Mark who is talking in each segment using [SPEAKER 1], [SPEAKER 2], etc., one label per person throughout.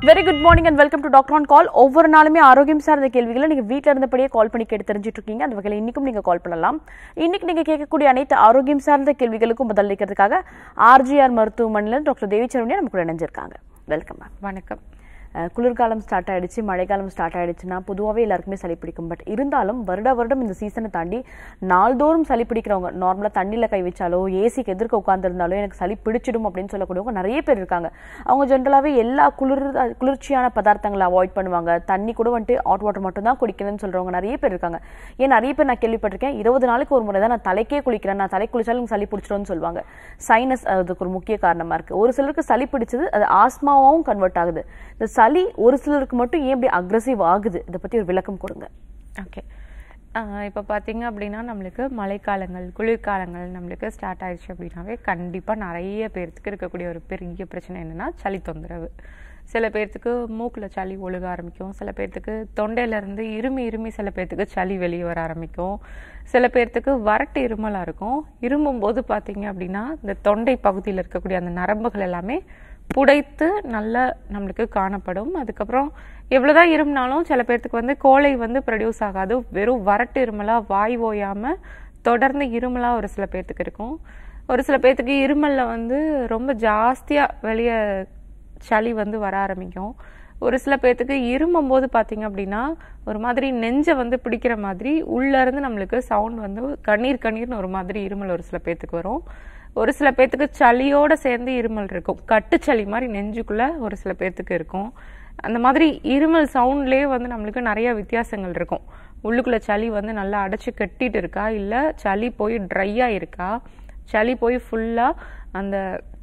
[SPEAKER 1] Very good morning and welcome to doctor on call ஒவ்வொரு நாளுமே ஆரோக்கியம் சார்ந்த கேள்விகளை நீங்க வீட்ல இருந்தபடியே கால் பண்ணி கேட்டு தெரிஞ்சுட்டு இருக்கீங்க அந்த வகையில் இன்னைக்கும் நீங்க கால் பண்ணலாம் இன்னைக்கு நீங்க கேட்கக்கூடிய அனைத்து ஆரோக்கியம் சார்ந்த கேள்விகளுக்கும் பதிலளிக்கிறதுக்காக ஆர்ஜிஆர் மருத்துவமனையில் டாக்டர் தேவி சரவணியா நம்ம கூட இணைஞ்சிருக்காங்க வெல்கம் மேம்
[SPEAKER 2] வணக்கம்
[SPEAKER 1] அஹ் குளிர்காலம் ஸ்டார்ட் ஆயிடுச்சு மழைக்காலம் ஸ்டார்ட் ஆயிடுச்சுன்னா பொதுவாகவே எல்லாருக்குமே சளி பிடிக்கும் பட் இருந்தாலும் வருட வருடம் இந்த சீசனை தாண்டி நாள்தோறும் சளி பிடிக்கிறவங்க நார்மலாக தண்ணியில் கை வச்சாலோ ஏசிக்கு எதிர்க்க உட்காந்துருந்தாலோ எனக்கு சளி பிடிச்சிடும் அப்படின்னு சொல்லக்கூடியவங்க நிறைய பேர் இருக்காங்க அவங்க ஜென்ரலாகவே எல்லா குளிர் குளிர்ச்சியான பதார்த்தங்களை அவாய்ட் பண்ணுவாங்க தண்ணி கூட வந்துட்டு ஹாட் வாட்டர் மட்டும் தான் குடிக்கணும்னு சொல்றவங்க நிறைய பேர் இருக்காங்க ஏன் நிறைய பேர் நான் கேள்விப்பட்டிருக்கேன் இருபது நாளைக்கு ஒரு முறை தான் நான் தலைக்கே குளிக்கிறேன் நான் தலை குளிச்சாலும் எனக்கு சளி பிடிச்சிடும்னு சொல்லுவாங்க சைனஸ் அதுக்கு ஒரு முக்கிய காரணமா இருக்கு ஒரு சிலருக்கு சளி பிடிச்சது அது ஆஸ்மாவும் கன்வெர்ட் ஆகுது இந்த சளி ஒரு சிலருக்கு மட்டும் ஏன் இப்படி அக்ரஸிவ் ஆகுது இதை பத்தி ஒரு விளக்கம் கொடுங்க
[SPEAKER 2] ஓகே இப்போ பார்த்தீங்க அப்படின்னா நம்மளுக்கு மழைக்காலங்கள் குளிர்காலங்கள் நம்மளுக்கு ஸ்டார்ட் ஆயிடுச்சு அப்படின்னாவே கண்டிப்பாக நிறைய பேர்த்துக்கு இருக்கக்கூடிய ஒரு பெரிய பிரச்சனை என்னென்னா சளி தொந்தரவு சில பேர்த்துக்கு மூக்கில் சளி ஒழுக ஆரம்பிக்கும் சில பேர்த்துக்கு தொண்டையிலேருந்து இருமி இருமி சில பேர்த்துக்கு சளி வெளியே வர ஆரம்பிக்கும் சில பேர்த்துக்கு வறட்டு இருமலாக இருக்கும் இருமும் போது பார்த்தீங்க அப்படின்னா இந்த தொண்டை பகுதியில் இருக்கக்கூடிய அந்த நரம்புகள் எல்லாமே புடைத்து நல்ல நம்மளுக்கு காணப்படும் அதுக்கப்புறம் எவ்வளோதான் இருமுனாலும் சில பேர்த்துக்கு வந்து கோழை வந்து ப்ரொடியூஸ் ஆகாது வெறும் வறட்டு இருமலா வாய் ஓயாமல் தொடர்ந்து இருமலா ஒரு சில பேர்த்துக்கு இருக்கும் ஒரு சில பேர்த்துக்கு இருமலில் வந்து ரொம்ப ஜாஸ்தியாக வெளியே சளி வந்து வர ஆரம்பிக்கும் ஒரு சில பேர்த்துக்கு இருமும் போது பார்த்தீங்க அப்படின்னா ஒரு மாதிரி நெஞ்சை வந்து பிடிக்கிற மாதிரி உள்ள இருந்து நம்மளுக்கு சவுண்ட் வந்து கண்ணீர் கண்ணீர்னு ஒரு மாதிரி இருமல் ஒரு சில பேர்த்துக்கு வரும் ஒரு சில பேர்த்துக்கு சளியோட சேர்ந்து இருமல் இருக்கும் கட்டுச்சளி மாதிரி நெஞ்சுக்குள்ள ஒரு சில பேர்த்துக்கு இருக்கும் அந்த மாதிரி இருமல் சவுண்ட்லேயே வந்து நம்மளுக்கு நிறைய வித்தியாசங்கள் இருக்கும் உள்ளுக்குள்ள சளி வந்து நல்லா அடைச்சு கட்டிட்டு இருக்கா இல்லை சளி போய் ட்ரையாக இருக்கா சளி போய் ஃபுல்லாக அந்த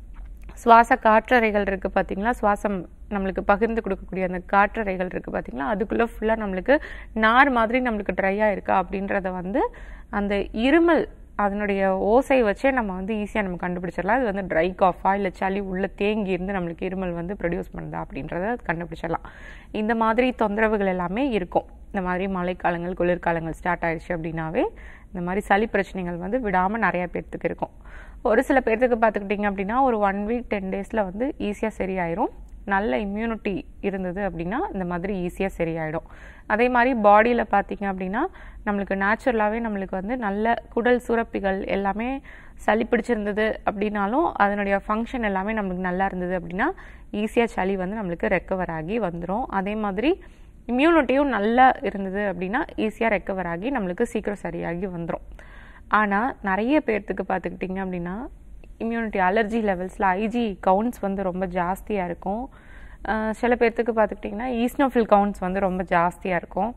[SPEAKER 2] சுவாச காற்றறைகள் இருக்கு பார்த்தீங்களா சுவாசம் நம்மளுக்கு பகிர்ந்து கொடுக்கக்கூடிய அந்த காற்றறைகள் இருக்கு பார்த்தீங்களா அதுக்குள்ள ஃபுல்லாக நம்மளுக்கு நார் மாதிரி நம்மளுக்கு ட்ரையாக இருக்கா அப்படின்றத வந்து அந்த இருமல் அதனுடைய ஓசை வச்சே நம்ம வந்து ஈஸியாக நம்ம கண்டுபிடிச்சிடலாம் இது வந்து ட்ரை காஃபா இல்லை சளி உள்ள தேங்கி இருந்து நம்மளுக்கு இருமல் வந்து ப்ரொடியூஸ் பண்ணுதா அப்படின்றத கண்டுபிடிச்சிடலாம் இந்த மாதிரி தொந்தரவுகள் எல்லாமே இருக்கும் இந்த மாதிரி மழைக்காலங்கள் குளிர்காலங்கள் ஸ்டார்ட் ஆயிடுச்சு அப்படின்னாவே இந்த மாதிரி சளி பிரச்சனைகள் வந்து விடாமல் நிறைய பேர்த்துக்கு இருக்கும் ஒரு சில பேர்த்துக்கு பார்த்துக்கிட்டிங்க அப்படின்னா ஒரு ஒன் வீக் டென் டேஸில் வந்து ஈஸியாக சரியாயிரும் நல்ல இம்யூனிட்டி இருந்தது அப்படின்னா இந்த மாதிரி ஈஸியாக சரியாயிடும் அதே மாதிரி பாடியில் பார்த்தீங்க அப்படின்னா நம்மளுக்கு நேச்சுரலாகவே நம்மளுக்கு வந்து நல்ல குடல் சுரப்பிகள் எல்லாமே சளி பிடிச்சிருந்தது அப்படின்னாலும் அதனுடைய ஃபங்க்ஷன் எல்லாமே நம்மளுக்கு நல்லா இருந்தது அப்படின்னா ஈஸியாக சளி வந்து நம்மளுக்கு ரெக்கவர் ஆகி வந்துடும் அதே மாதிரி இம்யூனிட்டியும் நல்லா இருந்தது அப்படின்னா ஈஸியாக ரெக்கவர் ஆகி நம்மளுக்கு சீக்கிரம் சரியாகி வந்துடும் ஆனால் நிறைய பேர்த்துக்கு பார்த்துக்கிட்டிங்க அப்படின்னா இம்யூனிட்டி அலர்ஜி லெவல்ஸில் ஐஜி கவுண்ட்ஸ் வந்து ரொம்ப ஜாஸ்தியாக இருக்கும் அஹ் சில பேர்த்துக்கு பார்த்துக்கிட்டிங்கன்னா ஈஸ்னோஃபில் கவுண்ட்ஸ் வந்து ரொம்ப ஜாஸ்தியாக இருக்கும்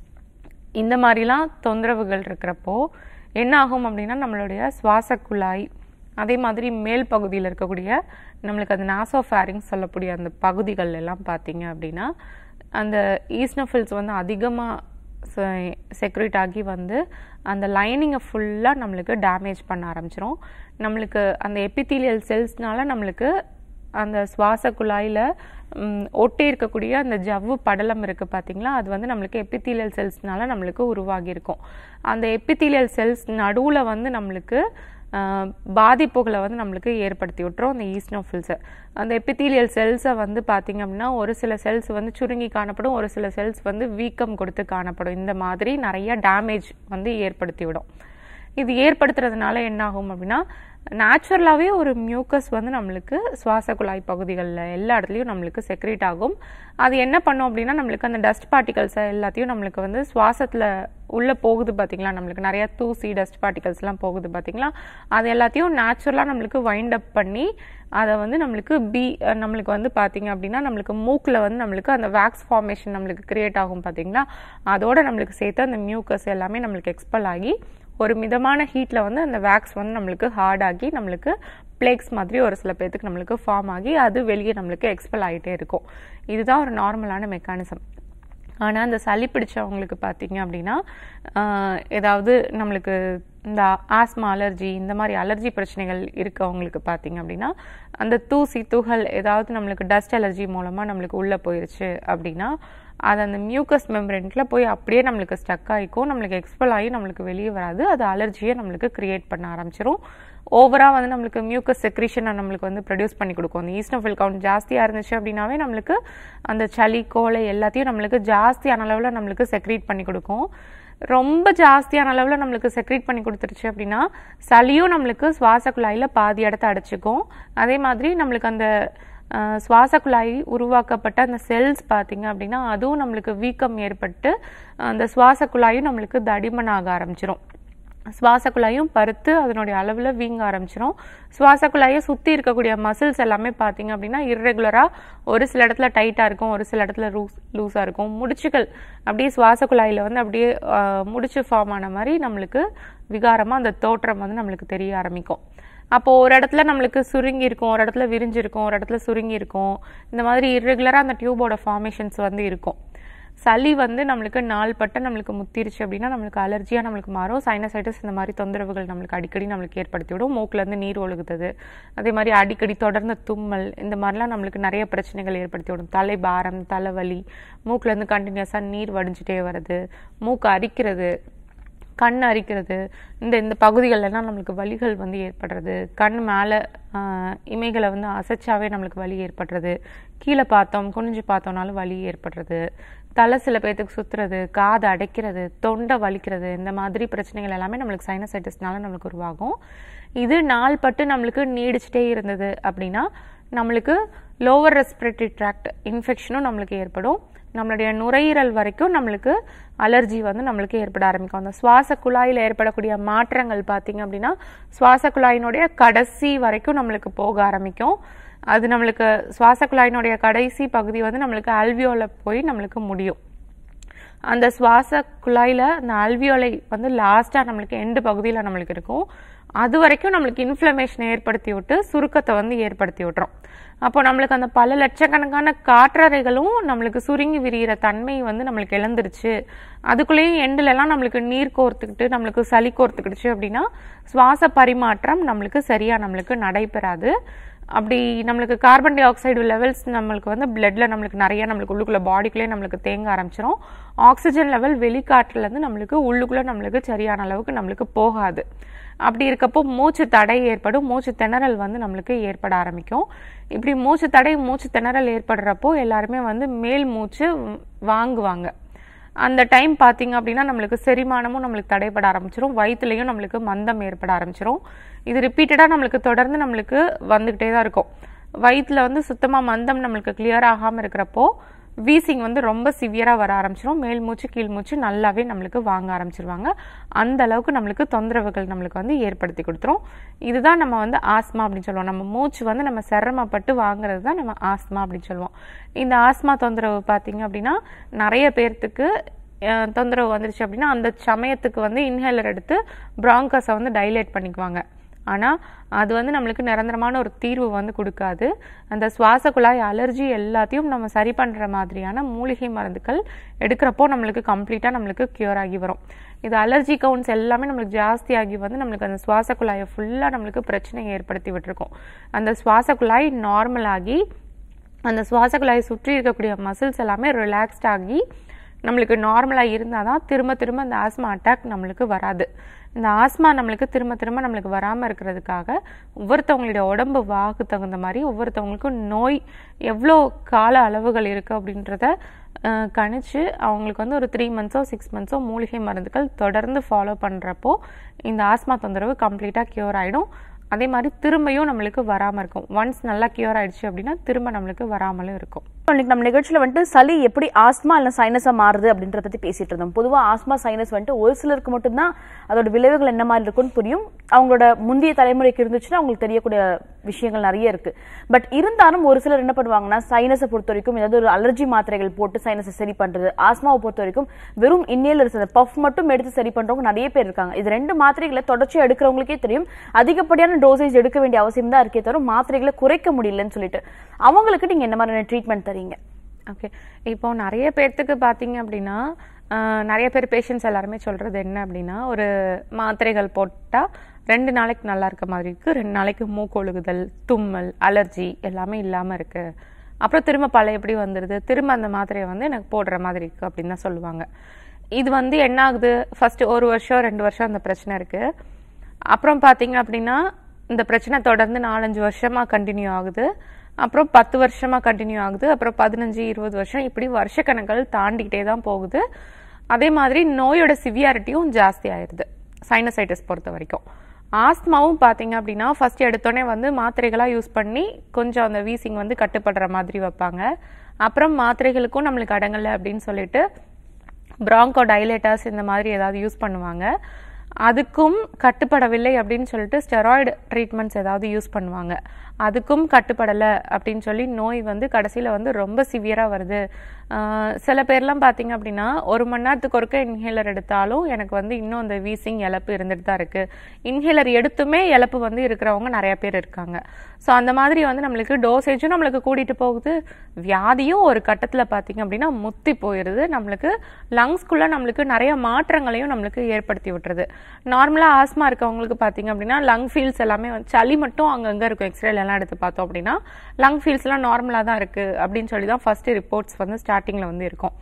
[SPEAKER 2] இந்த மாதிரிலாம் தொந்தரவுகள் இருக்கிறப்போ என்ன ஆகும் அப்படின்னா நம்மளுடைய சுவாச குழாய் அதே மாதிரி மேல் பகுதியில் இருக்கக்கூடிய நம்மளுக்கு அந்த நாசோஃபேரிங் சொல்லக்கூடிய அந்த பகுதிகள் எல்லாம் பார்த்தீங்க அப்படின்னா அந்த ஈஸ்னோஃபில்ஸ் வந்து அதிகமாக செக்ரேட் ஆகி வந்து அந்த லைனிங்கை ஃபுல்லாக நம்மளுக்கு டேமேஜ் பண்ண ஆரம்பிச்சிரும் நம்மளுக்கு அந்த எபித்தீலியல் செல்ஸ்னால நம்மளுக்கு அந்த சுவாச குழாயில் ஒட்டி இருக்கக்கூடிய அந்த ஜவ்வு படலம் இருக்குது பார்த்தீங்களா அது வந்து நம்மளுக்கு எபித்தீலியல் செல்ஸ்னால நம்மளுக்கு உருவாகி இருக்கும் அந்த எபித்தீலியல் செல்ஸ் நடுவில் வந்து நம்மளுக்கு ஆஹ், பாதிப்புகளை வந்து நம்மளுக்கு ஏற்படுத்தி விட்டுரும் அந்த ஈஸ்னோஃபில்ஸை அந்த எபித்தீலியல் செல்ஸை வந்து பார்த்தீங்க அப்படின்னா ஒரு சில செல்ஸ் வந்து சுருங்கி காணப்படும் ஒரு சில செல்ஸ் வந்து வீக்கம் கொடுத்து காணப்படும் இந்த மாதிரி நிறைய டேமேஜ் வந்து ஏற்படுத்தி விடும் இது ஏற்படுத்துறதுனால என்ன ஆகும் அப்படின்னா நேச்சுரலாகவே ஒரு மியூக்கஸ் வந்து நம்மளுக்கு சுவாச குழாய் பகுதிகளில் எல்லா இடத்துலையும் நம்மளுக்கு செக்ரேட் ஆகும் அது என்ன பண்ணும் அப்படின்னா நம்மளுக்கு அந்த டஸ்ட் பார்ட்டிகல்ஸை எல்லாத்தையும் நம்மளுக்கு வந்து சுவாசத்தில் உள்ளே போகுது பார்த்தீங்களா நம்மளுக்கு நிறைய தூசி டஸ்ட் பார்ட்டிகல்ஸ்லாம் போகுது பார்த்தீங்களா அது எல்லாத்தையும் நேச்சுரலாக நம்மளுக்கு வைண்ட் அப் பண்ணி அதை வந்து நம்மளுக்கு பி அஹ் நம்மளுக்கு வந்து பார்த்தீங்க அப்படின்னா நம்மளுக்கு மூக்கில் வந்து நம்மளுக்கு அந்த வேக்ஸ் ஃபார்மேஷன் நம்மளுக்கு கிரியேட் ஆகும் பார்த்தீங்களா அதோட நம்மளுக்கு சேர்த்து அந்த மியூக்கஸ் எல்லாமே நம்மளுக்கு எக்ஸ்பெல் ஆகி ஒரு மிதமான ஹீட்டில் வந்து அந்த வேக்ஸ் வந்து நம்மளுக்கு ஹார்ட் ஆகி நம்மளுக்கு பிளேக்ஸ் மாதிரி ஒரு சில பேர்த்துக்கு நம்மளுக்கு ஃபார்ம் ஆகி அது வெளியே நம்மளுக்கு எக்ஸ்பெல் ஆகிட்டே இருக்கும் இதுதான் ஒரு நார்மலான மெக்கானிசம் ஆனால் இந்த சளி பிடிச்சவங்களுக்கு பார்த்தீங்க அப்படின்னா ஆஹ், ஏதாவது நம்மளுக்கு இந்த ஆஸ்மா அலர்ஜி இந்த மாதிரி அலர்ஜி பிரச்சனைகள் இருக்கவங்களுக்கு பார்த்தீங்க அப்படின்னா அந்த தூசி துகள் ஏதாவது நம்மளுக்கு டஸ்ட் அலர்ஜி மூலமாக நம்மளுக்கு உள்ளே போயிருச்சு அப்படின்னா அது அந்த மியூக்கஸ் மெம்பரேன்ல போய் அப்படியே நம்மளுக்கு ஸ்டக் ஆகிக்கும் நம்மளுக்கு எக்ஸ்பெல் ஆகி நம்மளுக்கு வெளியே வராது அது அலர்ஜியை நம்மளுக்கு கிரியேட் பண்ண ஆரம்பிச்சிரும் ஓவரா வந்து நம்மளுக்கு மியூக்கஸ் செக்ரீஷனை நம்மளுக்கு வந்து ப்ரொடியூஸ் பண்ணி கொடுக்கும் அந்த ஈஸ்னோஃபில் கவுண்ட் ஜாஸ்தியாக இருந்துச்சு அப்படின்னாவே நம்மளுக்கு அந்த சளி கோலை எல்லாத்தையும் நம்மளுக்கு ஜாஸ்தியான அளவில் நம்மளுக்கு செக்ரீட் பண்ணி கொடுக்கும் ரொம்ப ஜாஸ்தியான அளவில் நம்மளுக்கு செக்ரீட் பண்ணி கொடுத்துருச்சு அப்படின்னா சளியும் நம்மளுக்கு சுவாச குழாயில் பாதி இடத்த அடைச்சிக்கும் அதே மாதிரி நம்மளுக்கு அந்த அஹ், சுவாச குழாய் உருவாக்கப்பட்ட அந்த செல்ஸ் பார்த்தீங்க அப்படின்னா அதுவும் நம்மளுக்கு வீக்கம் ஏற்பட்டு அந்த சுவாச குழாயும் நம்மளுக்கு தடிமனாக ஆரம்பிச்சிரும் சுவாச குழாயும் பருத்து அதனுடைய அளவில் வீங்க ஆரம்பிச்சிரும் சுவாச குழாயை சுற்றி இருக்கக்கூடிய மசில்ஸ் எல்லாமே பார்த்தீங்க அப்படின்னா இர்ரெகுலராக ஒரு சில இடத்துல டைட்டாக இருக்கும் ஒரு சில இடத்துல லூஸ் லூஸாக இருக்கும் முடிச்சுகள் அப்படியே சுவாச குழாயில் வந்து அப்படியே ஆஹ், முடிச்சு ஃபார்ம் ஆன மாதிரி நம்மளுக்கு விகாரமாக அந்த தோற்றம் வந்து நம்மளுக்கு தெரிய ஆரம்பிக்கும் அப்போ ஒரு இடத்துல நம்மளுக்கு சுருங்கி இருக்கும் ஒரு இடத்துல விரிஞ்சு இருக்கும் ஒரு இடத்துல சுருங்கி இருக்கும் இந்த மாதிரி இர்ரெகுலராக அந்த டியூபோட ஃபார்மேஷன்ஸ் வந்து இருக்கும் சளி வந்து நம்மளுக்கு நாள்பட்ட நம்மளுக்கு முத்திருச்சு அப்படின்னா நம்மளுக்கு அலர்ஜியாக நம்மளுக்கு மாறும் சைனசைட்டிஸ் இந்த மாதிரி தொந்தரவுகள் நம்மளுக்கு அடிக்கடி நம்மளுக்கு ஏற்படுத்தி விடும் மூக்குலேருந்து நீர் ஒழுகுது அதே மாதிரி அடிக்கடி தொடர்ந்த தும்மல் இந்த மாதிரிலாம் நம்மளுக்கு நிறைய பிரச்சனைகள் ஏற்படுத்தி விடும் தலை பாரம் தலைவலி மூக்குலேருந்து கண்டினியூஸாக நீர் வடிஞ்சிட்டே வருது மூக்கு அரிக்கிறது கண் அரிக்கிறது இந்த இந்த பகுதிகளெல்லாம் நம்மளுக்கு வலிகள் வந்து ஏற்படுறது கண் மேலே இமைகளை வந்து அசைச்சாவே நம்மளுக்கு வலி ஏற்படுறது கீழே பார்த்தோம் குனிஞ்சு பார்த்தோம்னாலும் வலி ஏற்படுறது தலை சில பேர்த்துக்கு சுத்துறது காது அடைக்கிறது தொண்டை வலிக்கிறது இந்த மாதிரி பிரச்சனைகள் எல்லாமே நம்மளுக்கு சைனசைட்டிஸ்னால நம்மளுக்கு உருவாகும் இது நாள்பட்டு நம்மளுக்கு நீடிச்சிட்டே இருந்தது அப்படின்னா நம்மளுக்கு லோவர் ரெஸ்பிரேட்டரி ட்ராக்ட் இன்ஃபெக்ஷனும் நம்மளுக்கு ஏற்படும் நம்மளுடைய நுரையீரல் வரைக்கும் நம்மளுக்கு அலர்ஜி வந்து நம்மளுக்கு ஏற்பட ஆரம்பிக்கும் அந்த சுவாச குழாயில் ஏற்படக்கூடிய மாற்றங்கள் பார்த்தீங்க அப்படின்னா சுவாச குழாயினுடைய கடைசி வரைக்கும் நம்மளுக்கு போக ஆரம்பிக்கும் அது நம்மளுக்கு சுவாச குழாயினுடைய கடைசி பகுதி வந்து நம்மளுக்கு அல்வியோல போய் நம்மளுக்கு முடியும் அந்த சுவாச குழாயில் அந்த அல்வியோலை வந்து லாஸ்ட்டாக நம்மளுக்கு எண்டு பகுதியில் நம்மளுக்கு இருக்கும் அது வரைக்கும் நம்மளுக்கு இன்ஃப்ளமேஷனை ஏற்படுத்தி விட்டு சுருக்கத்தை வந்து ஏற்படுத்தி விட்டுரும் அப்போ நம்மளுக்கு அந்த பல லட்சக்கணக்கான காற்றறைகளும் நம்மளுக்கு சுருங்கி விரிகிற தன்மை வந்து நம்மளுக்கு இழந்துருச்சு அதுக்குள்ளேயும் எண்டுலலாம் நம்மளுக்கு நீர் கோர்த்துக்கிட்டு நம்மளுக்கு சளி கோர்த்துக்கிடுச்சு அப்படின்னா சுவாச பரிமாற்றம் நம்மளுக்கு சரியா நம்மளுக்கு நடைபெறாது அப்படி நம்மளுக்கு கார்பன் டை ஆக்சைடு லெவல்ஸ் நம்மளுக்கு வந்து பிளட்ல நம்மளுக்கு நிறைய நம்மளுக்கு உள்ளுக்குள்ள பாடிக்குள்ளே நம்மளுக்கு தேங்க ஆரம்பிச்சிரும் ஆக்சிஜன் லெவல் வெளிக்காற்றுல இருந்து நம்மளுக்கு உள்ளுக்குள்ள நம்மளுக்கு சரியான அளவுக்கு நம்மளுக்கு போகாது அப்படி இருக்கப்போ மூச்சு தடை ஏற்படும் மூச்சு திணறல் வந்து நம்மளுக்கு ஏற்பட ஆரம்பிக்கும் இப்படி மூச்சு தடை மூச்சு திணறல் ஏற்படுறப்போ எல்லாருமே வந்து மேல் மூச்சு வாங்குவாங்க அந்த டைம் பார்த்தீங்க அப்படின்னா நம்மளுக்கு செரிமானமும் நம்மளுக்கு தடைப்பட ஆரம்பிச்சிரும் வயிற்றுலையும் நம்மளுக்கு மந்தம் ஏற்பட ஆரம்பிச்சிரும் இது ரிப்பீட்டடாக நம்மளுக்கு தொடர்ந்து நம்மளுக்கு வந்துக்கிட்டே தான் இருக்கும் வயிற்றுல வந்து சுத்தமாக மந்தம் நம்மளுக்கு கிளியர் ஆகாமல் இருக்கிறப்போ வீசிங் வந்து ரொம்ப சிவியராக வர ஆரம்பிச்சிரும் மேல் மூச்சு கீழ் மூச்சு நல்லாவே நம்மளுக்கு வாங்க ஆரம்பிச்சிருவாங்க அந்த அளவுக்கு நம்மளுக்கு தொந்தரவுகள் நம்மளுக்கு வந்து ஏற்படுத்தி கொடுத்துரும் இதுதான் நம்ம வந்து ஆஸ்மா அப்படின்னு சொல்லுவோம் நம்ம மூச்சு வந்து நம்ம சிரமப்பட்டு வாங்குறது தான் நம்ம ஆஸ்மா அப்படின்னு சொல்லுவோம் இந்த ஆஸ்மா தொந்தரவு பார்த்தீங்க அப்படின்னா நிறைய பேர்த்துக்கு அஹ், தொந்தரவு வந்துருச்சு அப்படின்னா அந்த சமயத்துக்கு வந்து இன்ஹேலர் எடுத்து ப்ராங்கஸை வந்து டைலேட் பண்ணிக்குவாங்க ஆனால் அது வந்து நம்மளுக்கு நிரந்தரமான ஒரு தீர்வு வந்து கொடுக்காது அந்த சுவாச குழாய் அலர்ஜி எல்லாத்தையும் நம்ம சரி பண்ணுற மாதிரியான மூலிகை மருந்துகள் எடுக்கிறப்போ நம்மளுக்கு கம்ப்ளீட்டாக நம்மளுக்கு க்யூர் ஆகி வரும் இது அலர்ஜி கவுண்ட்ஸ் எல்லாமே நம்மளுக்கு ஜாஸ்தியாகி வந்து நம்மளுக்கு அந்த சுவாச குழாயை ஃபுல்லாக நம்மளுக்கு பிரச்சனை ஏற்படுத்தி விட்டுருக்கும் அந்த சுவாச குழாய் நார்மல் ஆகி அந்த சுவாச குழாயை சுற்றி இருக்கக்கூடிய மசில்ஸ் எல்லாமே ரிலாக்ஸ்ட் ஆகி நம்மளுக்கு நார்மலாக இருந்தால் தான் திரும்ப திரும்ப அந்த ஆஸ்மா அட்டாக் நம்மளுக்கு வராது இந்த ஆஸ்மா நம்மளுக்கு திரும்ப திரும்ப நம்மளுக்கு வராமல் இருக்கிறதுக்காக ஒவ்வொருத்தவங்களுடைய உடம்பு வாக்கு தகுந்த மாதிரி ஒவ்வொருத்தவங்களுக்கும் நோய் எவ்வளோ கால அளவுகள் இருக்குது அப்படின்றத அஹ், கணிச்சு அவங்களுக்கு வந்து ஒரு த்ரீ மந்த்ஸோ சிக்ஸ் மந்த்ஸோ மூலிகை மருந்துகள் தொடர்ந்து ஃபாலோ பண்ணுறப்போ இந்த ஆஸ்மா தொந்தரவு கம்ப்ளீட்டாக க்யூர் ஆகிடும் அதே மாதிரி திரும்பியும் நம்மளுக்கு வராமல் இருக்கும் ஒன்ஸ் நல்லா க்யூர் ஆயிடுச்சு அப்படின்னா திரும்ப நம்மளுக்கு வராமலும் இருக்கும்
[SPEAKER 1] இன்னைக்கு நம்ம நிகழ்ச்சியில வந்துட்டு சளி எப்படி ஆஸ்மா இல்ல சைனஸா மாறுது அப்படின்றத பத்தி பேசிட்டு இருந்தோம் பொதுவா ஆஸ்மா சைனஸ் வந்துட்டு ஒரு சிலருக்கு மட்டும்தான் அதோட விளைவுகள் என்ன மாதிரி இருக்கும்னு புரியும் அவங்களோட முந்தைய தலைமுறைக்கு இருந்துச்சுன்னா அவங்களுக்கு தெரியக்கூடிய விஷயங்கள் நிறைய இருக்கு பட் இருந்தாலும் ஒரு சிலர் என்ன பண்ணுவாங்கன்னா சைனஸை பொறுத்த வரைக்கும் ஏதாவது ஒரு அலர்ஜி மாத்திரைகள் போட்டு சைனஸை சரி பண்றது ஆஸ்மாவை பொறுத்த வரைக்கும் வெறும் இன்னேலர்ஸ் அந்த பஃப் மட்டும் எடுத்து சரி பண்றவங்க நிறைய பேர் இருக்காங்க இது ரெண்டு மாத்திரைகளை தொடர்ச்சியா எடுக்கிறவங்களுக்கே தெரியும் அதிகப்படியான டோசேஜ் எடுக்க வேண்டிய அவசியம் தான் இருக்கே தவிர மாத்திரைகளை குறைக்க முடியலன்னு சொல்லிட்டு அவங்களுக்கு நீங்க என்ன மாதிரியான ட்ரீட்மெண்ட் தரீங்க
[SPEAKER 2] ஓகே இப்போ நிறைய பேர்த்துக்கு பார்த்தீங்க அப்படின்னா ஆஹ், நிறைய பேர் பேஷண்ட்ஸ் எல்லாருமே சொல்றது என்ன அப்படின்னா ஒரு மாத்திரைகள் போட்டால் ரெண்டு நாளைக்கு நல்லா இருக்க மாதிரி இருக்கு ரெண்டு நாளைக்கு மூக்கொழுகுதல் தும்மல் அலர்ஜி எல்லாமே இல்லாமல் இருக்கு அப்புறம் திரும்ப பழைய எப்படி வந்துடுது திரும்ப அந்த மாத்திரையை வந்து எனக்கு போடுற மாதிரி இருக்கு அப்படின்னு தான் சொல்லுவாங்க இது வந்து என்ன ஆகுது ஃபர்ஸ்ட் ஒரு வருஷம் ரெண்டு வருஷம் அந்த பிரச்சனை இருக்கு அப்புறம் பார்த்தீங்க அப்படின்னா இந்த பிரச்சனை தொடர்ந்து நாலஞ்சு வருஷமா கண்டினியூ ஆகுது அப்புறம் பத்து வருஷமா கண்டினியூ ஆகுது அப்புறம் பதினஞ்சு இருபது வருஷம் இப்படி வருஷக்கணக்கள் தாண்டிக்கிட்டே தான் போகுது அதே மாதிரி நோயோட சிவியாரிட்டியும் ஜாஸ்தி ஆயிருது சைனசைட்டிஸ் பொறுத்த வரைக்கும் ஆஸ்மாவும் பார்த்தீங்க அப்படின்னா ஃபர்ஸ்ட் எடுத்தோடனே வந்து மாத்திரைகளாக யூஸ் பண்ணி கொஞ்சம் அந்த வீசிங் வந்து கட்டுப்படுற மாதிரி வைப்பாங்க அப்புறம் மாத்திரைகளுக்கும் நம்மளுக்கு அடங்கலை அப்படின்னு சொல்லிட்டு பிராங்கோ டைலேட்டர்ஸ் இந்த மாதிரி ஏதாவது யூஸ் பண்ணுவாங்க அதுக்கும் கட்டுப்படவில்லை அப்படின்னு சொல்லிட்டு ஸ்டெராய்டு ட்ரீட்மெண்ட்ஸ் ஏதாவது யூஸ் பண்ணுவாங்க அதுக்கும் கட்டுப்படலை அப்படின்னு சொல்லி நோய் வந்து கடைசியில் வந்து ரொம்ப சிவியராக வருது ஆஹ் சில பேர்லாம் பார்த்தீங்க அப்படின்னா ஒரு மணி நேரத்துக்கு ஒருக்க இன்ஹேலர் எடுத்தாலும் எனக்கு வந்து இன்னும் அந்த வீசிங் இழப்பு இருந்துட்டு தான் இருக்குது இன்ஹேலர் எடுத்துமே இழப்பு வந்து இருக்கிறவங்க நிறைய பேர் இருக்காங்க ஸோ அந்த மாதிரி வந்து நம்மளுக்கு டோசேஜும் நம்மளுக்கு கூட்டிகிட்டு போகுது வியாதியும் ஒரு கட்டத்தில் பார்த்தீங்க அப்படின்னா முத்தி போயிடுது நம்மளுக்கு லங்ஸ்குள்ளே நம்மளுக்கு நிறைய மாற்றங்களையும் நம்மளுக்கு ஏற்படுத்தி விட்டுருது நார்மலாக ஆஸ்மா இருக்கவங்களுக்கு பார்த்தீங்க அப்படின்னா லங் ஃபீல்ஸ் எல்லாமே வந்து சளி மட்டும் அங்கங்கே இருக்கும் எக்ஸ்ரேல எல்லாம் எடுத்து பார்த்தோம் அப்படின்னா லங் ஃபீல்ஸ்லாம் நார்மலாக தான் இருக்குது அப்படின்னு சொல்லி தான் ஃபர்ஸ்ட் ரிப்போர்ட்ஸ் வந்து ஸ்டார்டிங்கில் வந்து இருக்கும்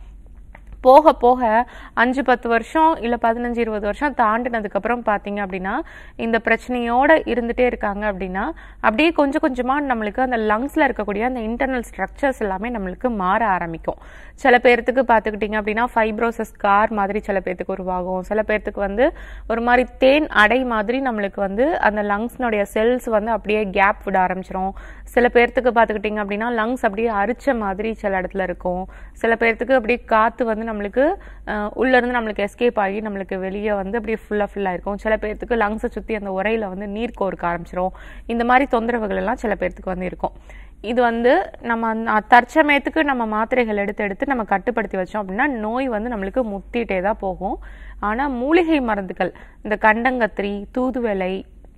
[SPEAKER 2] போக போக அஞ்சு பத்து வருஷம் இல்லை பதினஞ்சு இருபது வருஷம் தாண்டினதுக்கப்புறம் பார்த்தீங்க அப்படின்னா இந்த பிரச்சனையோட இருந்துட்டே இருக்காங்க அப்படின்னா அப்படியே கொஞ்சம் கொஞ்சமாக நம்மளுக்கு அந்த லங்ஸில் இருக்கக்கூடிய அந்த இன்டர்னல் ஸ்ட்ரக்சர்ஸ் எல்லாமே நம்மளுக்கு மாற ஆரம்பிக்கும் சில பேர்த்துக்கு பார்த்துக்கிட்டிங்க அப்படின்னா ஃபைப்ரோசஸ் கார் மாதிரி சில பேர்த்துக்கு உருவாகும் சில பேர்த்துக்கு வந்து ஒரு மாதிரி தேன் அடை மாதிரி நம்மளுக்கு வந்து அந்த லங்ஸ்னுடைய செல்ஸ் வந்து அப்படியே கேப் விட ஆரம்பிச்சிரும் சில பேர்த்துக்கு பார்த்துக்கிட்டிங்க அப்படின்னா லங்ஸ் அப்படியே அரிச்ச மாதிரி சில இடத்துல இருக்கும் சில பேர்த்துக்கு அப்படியே காற்று வந்து நம்மளுக்கு அஹ், உள்ள இருந்து நம்மளுக்கு எஸ்கேப் ஆகி நம்மளுக்கு வெளியே வந்து அப்படியே ஃபுல்லாக ஃபுல்லாக இருக்கும் சில பேர்த்துக்கு லங்ஸை சுற்றி அந்த உரையில வந்து நீர் கோர்க்க ஆரம்பிச்சிரும் இந்த மாதிரி தொந்தரவுகள் எல்லாம் சில பேர்த்துக்கு வந்து இருக்கும் இது வந்து நம்ம அந்த தற்சமயத்துக்கு நம்ம மாத்திரைகள் எடுத்து எடுத்து நம்ம கட்டுப்படுத்தி வச்சோம் அப்படின்னா நோய் வந்து நம்மளுக்கு முத்திட்டே தான் போகும் ஆனால் மூலிகை மருந்துகள் இந்த கண்டங்கத்திரி தூதுவளை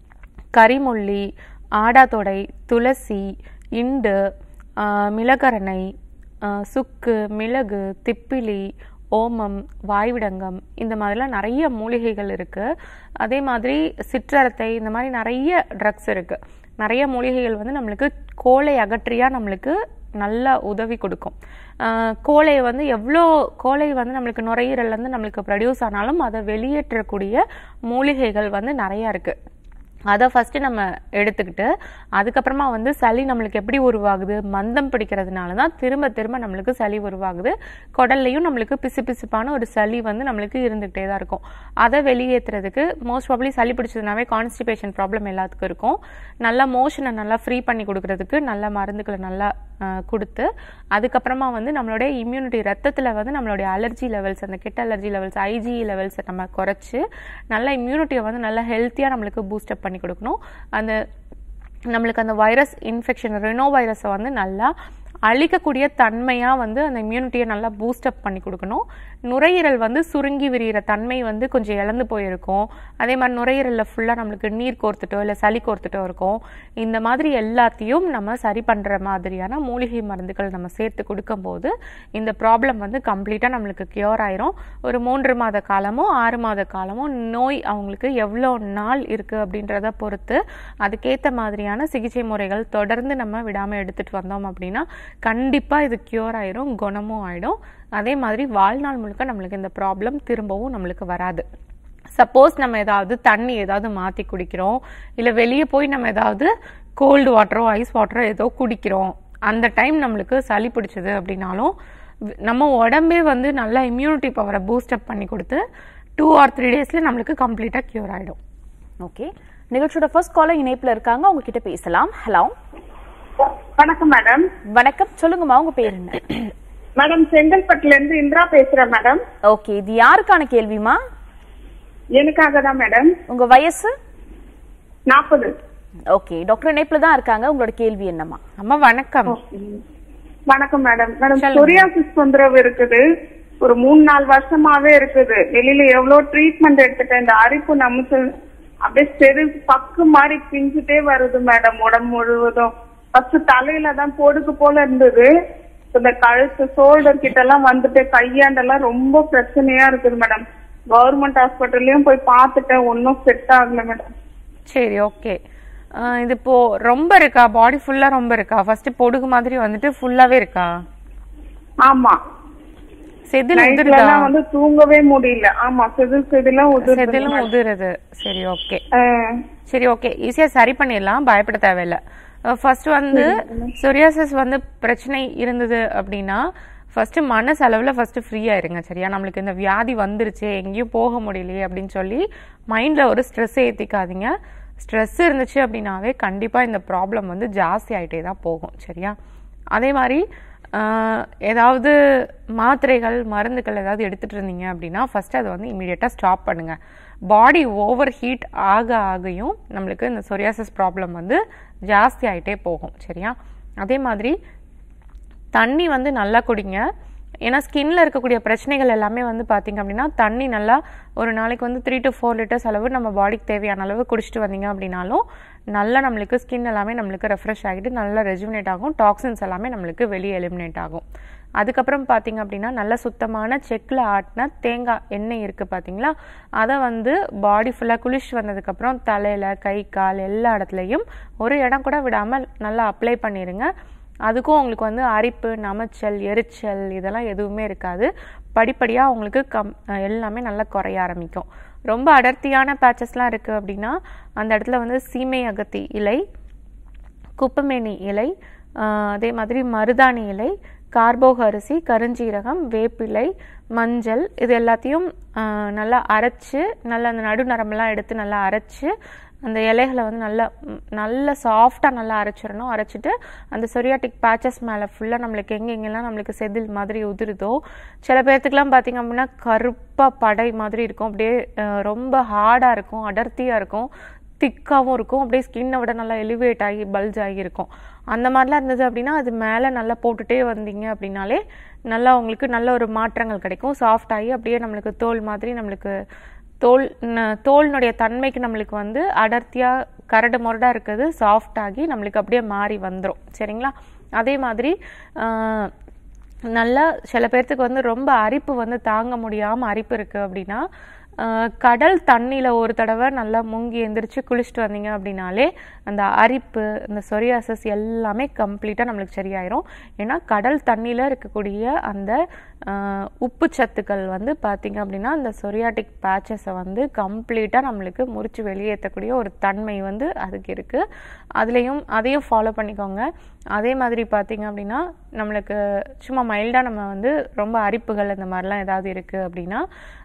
[SPEAKER 2] கரிமுள்ளி ஆடாதொடை துளசி இண்டு ஆஹ் மிளகரணை ஆஹ் சுக்கு மிளகு திப்பிலி ஓமம் வாய்விடங்கம் இந்த மாதிரிலாம் நிறைய மூலிகைகள் இருக்கு அதே மாதிரி சிற்றரத்தை இந்த மாதிரி நிறைய ட்ரக்ஸ் இருக்கு நிறைய மூலிகைகள் வந்து நம்மளுக்கு கோலை அகற்றியா நம்மளுக்கு நல்ல உதவி கொடுக்கும் ஆஹ் கோலை வந்து எவ்வளோ கோலை வந்து நம்மளுக்கு நுரையீரல்லேருந்து நம்மளுக்கு ப்ரொடியூஸ் ஆனாலும் அதை வெளியேற்றக்கூடிய மூலிகைகள் வந்து நிறையா இருக்கு அதை ஃபஸ்ட்டு நம்ம எடுத்துக்கிட்டு அதுக்கப்புறமா வந்து சளி நம்மளுக்கு எப்படி உருவாகுது மந்தம் பிடிக்கிறதுனால தான் திரும்ப திரும்ப நம்மளுக்கு சளி உருவாகுது குடல்லையும் நம்மளுக்கு பிசு பிசுப்பான ஒரு சளி வந்து நம்மளுக்கு இருந்துகிட்டே தான் இருக்கும் அதை வெளியேற்றுறதுக்கு மோஸ்ட் ப்ராப்ளி சளி பிடிச்சதுனாவே கான்ஸ்டிபேஷன் ப்ராப்ளம் எல்லாத்துக்கும் இருக்கும் நல்லா மோஷனை நல்லா ஃப்ரீ பண்ணி கொடுக்கறதுக்கு நல்ல மருந்துகளை நல்லா ஆஹ், கொடுத்து அதுக்கப்புறமா வந்து நம்மளுடைய இம்யூனிட்டி ரத்தத்தில் வந்து நம்மளுடைய அலர்ஜி லெவல்ஸ் அந்த கெட்ட அலர்ஜி லெவல்ஸ் ஐஜி லெவல்ஸை நம்ம குறைச்சி நல்ல இம்யூனிட்டியை வந்து நல்லா ஹெல்த்தியாக நம்மளுக்கு பூஸ்டப் பண்ணி கொடுக்கணும் அந்த நம்மளுக்கு அந்த வைரஸ் இன்ஃபெக்ஷன் ரெனோ வைரஸை வந்து நல்லா அழிக்கக்கூடிய தன்மையாக வந்து அந்த இம்யூனிட்டியை நல்லா பூஸ்டப் பண்ணி கொடுக்கணும் நுரையீரல் வந்து சுருங்கி விரிகிற தன்மை வந்து கொஞ்சம் இழந்து போயிருக்கும் அதே மாதிரி நுரையீரலில் ஃபுல்லாக நம்மளுக்கு நீர் கோர்த்துட்டோ இல்லை சளி கோர்த்துட்டோ இருக்கும் இந்த மாதிரி எல்லாத்தையும் நம்ம சரி பண்ணுற மாதிரியான மூலிகை மருந்துகள் நம்ம சேர்த்து கொடுக்கும்போது இந்த ப்ராப்ளம் வந்து கம்ப்ளீட்டாக நம்மளுக்கு கியூர் ஆயிரும் ஒரு மூன்று மாத காலமோ ஆறு மாத காலமோ நோய் அவங்களுக்கு எவ்வளோ நாள் இருக்குது அப்படின்றத பொறுத்து அதுக்கேற்ற மாதிரியான சிகிச்சை முறைகள் தொடர்ந்து நம்ம விடாமல் எடுத்துகிட்டு வந்தோம் அப்படின்னா கண்டிப்பாக இது கியூர் ஆயிரும் குணமும் ஆயிடும் அதே மாதிரி வாழ்நாள் முழுக்க நம்மளுக்கு இந்த ப்ராப்ளம் திரும்பவும் நம்மளுக்கு வராது சப்போஸ் நம்ம ஏதாவது தண்ணி ஏதாவது மாற்றி குடிக்கிறோம் இல்லை வெளியே போய் நம்ம ஏதாவது கோல்டு வாட்டரோ ஐஸ் வாட்டரோ ஏதோ குடிக்கிறோம் அந்த டைம் நம்மளுக்கு சளி பிடிச்சது அப்படின்னாலும் வி- நம்ம உடம்பே வந்து நல்லா இம்யூனிட்டி பவரை பூஸ்டப் பண்ணி கொடுத்து டூ ஆர் த்ரீ டேஸில் நம்மளுக்கு கம்ப்ளீட்டாக க்யூர் ஆகிடும்
[SPEAKER 1] ஓகே நிகழ்ச்சியோட ஃபர்ஸ்ட் காலர் இணைப்புல இருக்காங்க அவங்க கிட்ட பேசலாம் ஹலோ
[SPEAKER 3] வணக்கம் மேடம்
[SPEAKER 1] வணக்கம் சொல்லுங்கம்மா உங்க பேர் என்ன
[SPEAKER 3] மேடம் செங்கல்பட்டுல இருந்து இந்திரா பேசுறேன் மேடம்
[SPEAKER 1] ஓகே இது யாருக்கான கேள்விமா
[SPEAKER 3] எனக்காக தான் மேடம்
[SPEAKER 1] உங்க வயசு
[SPEAKER 3] நாற்பது
[SPEAKER 1] ஓகே டாக்டர் இணைப்புல தான் இருக்காங்க உங்களோட கேள்வி என்னம்மா
[SPEAKER 2] அம்மா வணக்கம்
[SPEAKER 3] வணக்கம் மேடம் மேடம் சொரியாசிஸ் தொந்தரவு இருக்குது ஒரு மூணு நாலு வருஷமாவே இருக்குது வெளியில எவ்வளவு ட்ரீட்மெண்ட் எடுத்துட்டேன் இந்த அரிப்பு நமக்கு அப்படியே செரு பக்கு மாதிரி பிஞ்சுட்டே வருது மேடம் உடம்பு முழுவதும் ஃபர்ஸ்ட் தலையில தான் பொடுக்கு போல இருந்தது இப்ப இந்த கழுத்து ஷோல்டர் கிட்ட எல்லாம் வந்துட்டு கையாண்டெல்லாம் ரொம்ப பிரச்சனையா இருக்குது மேடம் கவர்மெண்ட் ஹாஸ்பிட்டல்லயும் போய் பார்த்துட்டேன் ஒன்னும் செட் ஆகல மேடம்
[SPEAKER 2] சரி ஓகே இது இப்போ ரொம்ப இருக்கா பாடி ஃபுல்லா ரொம்ப இருக்கா ஃபர்ஸ்ட் பொடுகு மாதிரி வந்துட்டு ஃபுல்லாவே இருக்கா
[SPEAKER 3] ஆமா
[SPEAKER 2] செதில்
[SPEAKER 3] நைட்ல
[SPEAKER 2] உதிருதா
[SPEAKER 3] எல்லாம் வந்து தூங்கவே முடியல ஆமா செதில் செதிலாம் உதிருது
[SPEAKER 2] செதிலும் உதிருது சரி ஓகே
[SPEAKER 3] அஹ்
[SPEAKER 2] சரி ஓகே ஈஸியா சரி பண்ணிடலாம் பயப்பட தேவையில்ல ஃபர்ஸ்ட் வந்து சொரியாசிஸ் வந்து பிரச்சனை இருந்தது அப்படின்னா ஃபர்ஸ்ட் மனசளவுல ஃபர்ஸ்ட் ஃப்ரீயா இருங்க சரியா நம்மளுக்கு இந்த வியாதி வந்துருச்சு எங்கேயும் போக முடியலையே அப்படின்னு சொல்லி மைண்ட்ல ஒரு ஸ்ட்ரெஸ் ஏத்திக்காதீங்க ஸ்ட்ரெஸ் இருந்துச்சு அப்படின்னாவே கண்டிப்பா இந்த ப்ராப்ளம் வந்து ஜாஸ்தி ஆயிட்டே தான் போகும் சரியா அதே மாதிரி ஆஹ், ஏதாவது மாத்திரைகள் மருந்துகள் ஏதாவது எடுத்துட்டு இருந்தீங்க அப்படின்னா ஃபர்ஸ்ட் அதை வந்து இமீடியட்டாக ஸ்டாப் பண்ணுங்க பாடி ஓவர் ஹீட் ஆக ஆகையும் நம்மளுக்கு இந்த சொரியாசிஸ் ப்ராப்ளம் வந்து ஜாஸ்தி ஆயிட்டே போகும் சரியா அதே மாதிரி தண்ணி வந்து நல்லா குடிங்க ஏன்னா ஸ்கின்ல இருக்கக்கூடிய பிரச்சனைகள் எல்லாமே வந்து பாத்தீங்க அப்படின்னா தண்ணி நல்லா ஒரு நாளைக்கு வந்து த்ரீ டு ஃபோர் லிட்டர்ஸ் அளவு நம்ம பாடிக்கு தேவையான அளவு குடிச்சிட்டு வந்தீங்க அப்படின்னாலும் நல்லா நம்மளுக்கு ஸ்கின் எல்லாமே நம்மளுக்கு ரெஃப்ரெஷ் ஆகிட்டு நல்லா ரெஜுமினேட் ஆகும் டாக்ஸின்ஸ் எல்லாமே நம்மளுக்கு வெளியே எலிமினேட் ஆகும் அதுக்கப்புறம் பார்த்தீங்க அப்படின்னா நல்ல சுத்தமான செக்கில் ஆட்டின தேங்காய் எண்ணெய் இருக்குது பார்த்தீங்களா அதை வந்து பாடி ஃபுல்லாக குளிச்சு வந்ததுக்கப்புறம் தலையில் கை கால் எல்லா இடத்துலையும் ஒரு இடம் கூட விடாமல் நல்லா அப்ளை பண்ணிடுங்க அதுக்கும் உங்களுக்கு வந்து அரிப்பு நமைச்சல் எரிச்சல் இதெல்லாம் எதுவுமே இருக்காது படிப்படியாக உங்களுக்கு கம் எல்லாமே நல்லா குறைய ஆரம்பிக்கும் ரொம்ப அடர்த்தியான பேச்சஸ்லாம் இருக்குது அப்படின்னா அந்த இடத்துல வந்து சீமை அகத்தி இலை குப்பமேனி இலை ஆஹ் அதே மாதிரி மருதாணி இலை கார்போக அரிசி கருஞ்சீரகம் வேப்பிலை மஞ்சள் இது எல்லாத்தையும் ஆஹ் நல்லா அரைச்சு நல்லா அந்த நடு நரம்பெல்லாம் எடுத்து நல்லா அரைச்சு அந்த இலைகளை வந்து நல்லா ம், நல்ல சாஃப்டாக நல்லா அரைச்சிடணும் அரைச்சிட்டு அந்த சொரியாட்டிக் பேச்சஸ் மேலே ஃபுல்லாக நம்மளுக்கு எங்கே எங்கெல்லாம் நம்மளுக்கு செதில் மாதிரி உதிருதோ சில பேர்த்துக்குலாம் பார்த்தீங்க அப்படின்னா கருப்பாக படை மாதிரி இருக்கும் அப்படியே ஆஹ் ரொம்ப ஹார்டாக இருக்கும் அடர்த்தியாக இருக்கும் திக்காவும் இருக்கும் அப்படியே ஸ்கின்னை விட நல்லா எலிவேட் ஆகி பல்ஜ் ஆகி இருக்கும் அந்த மாதிரிலாம் இருந்தது அப்படின்னா அது மேலே நல்லா போட்டுட்டே வந்தீங்க அப்படின்னாலே நல்லா உங்களுக்கு நல்ல ஒரு மாற்றங்கள் கிடைக்கும் சாஃப்ட் ஆகி அப்படியே நம்மளுக்கு தோல் மாதிரி நம்மளுக்கு தோல் ந- தோலினுடைய தன்மைக்கு நம்மளுக்கு வந்து அடர்த்தியா கரடு முரடா இருக்குது சாஃப்ட் ஆகி நம்மளுக்கு அப்படியே மாறி வந்துரும் சரிங்களா அதே மாதிரி ஆஹ், நல்லா சில பேர்த்துக்கு வந்து ரொம்ப அரிப்பு வந்து தாங்க முடியாம அரிப்பு இருக்கு அப்படின்னா ஆஹ், கடல் தண்ணியில ஒரு தடவை நல்லா முங்கி எந்திரிச்சு குளிச்சுட்டு வந்தீங்க அப்படின்னாலே அந்த அரிப்பு இந்த சொரியாசஸ் எல்லாமே கம்ப்ளீட்டா நம்மளுக்கு சரியாயிரும் ஏன்னா கடல் தண்ணியில இருக்கக்கூடிய அந்த ஆஹ், உப்பு சத்துக்கள் வந்து பாத்தீங்க அப்படின்னா அந்த சொரியாட்டிக் பேச்சஸை வந்து கம்ப்ளீட்டா நம்மளுக்கு முறிச்சு வெளியேற்றக்கூடிய ஒரு தன்மை வந்து அதுக்கு இருக்கு அதுலயும் அதையும் ஃபாலோ பண்ணிக்கோங்க அதே மாதிரி பார்த்தீங்க அப்படின்னா நம்மளுக்கு சும்மா மைல்டாக நம்ம வந்து ரொம்ப அரிப்புகள் இந்த மாதிரிலாம் ஏதாவது இருக்குது அப்படின்னா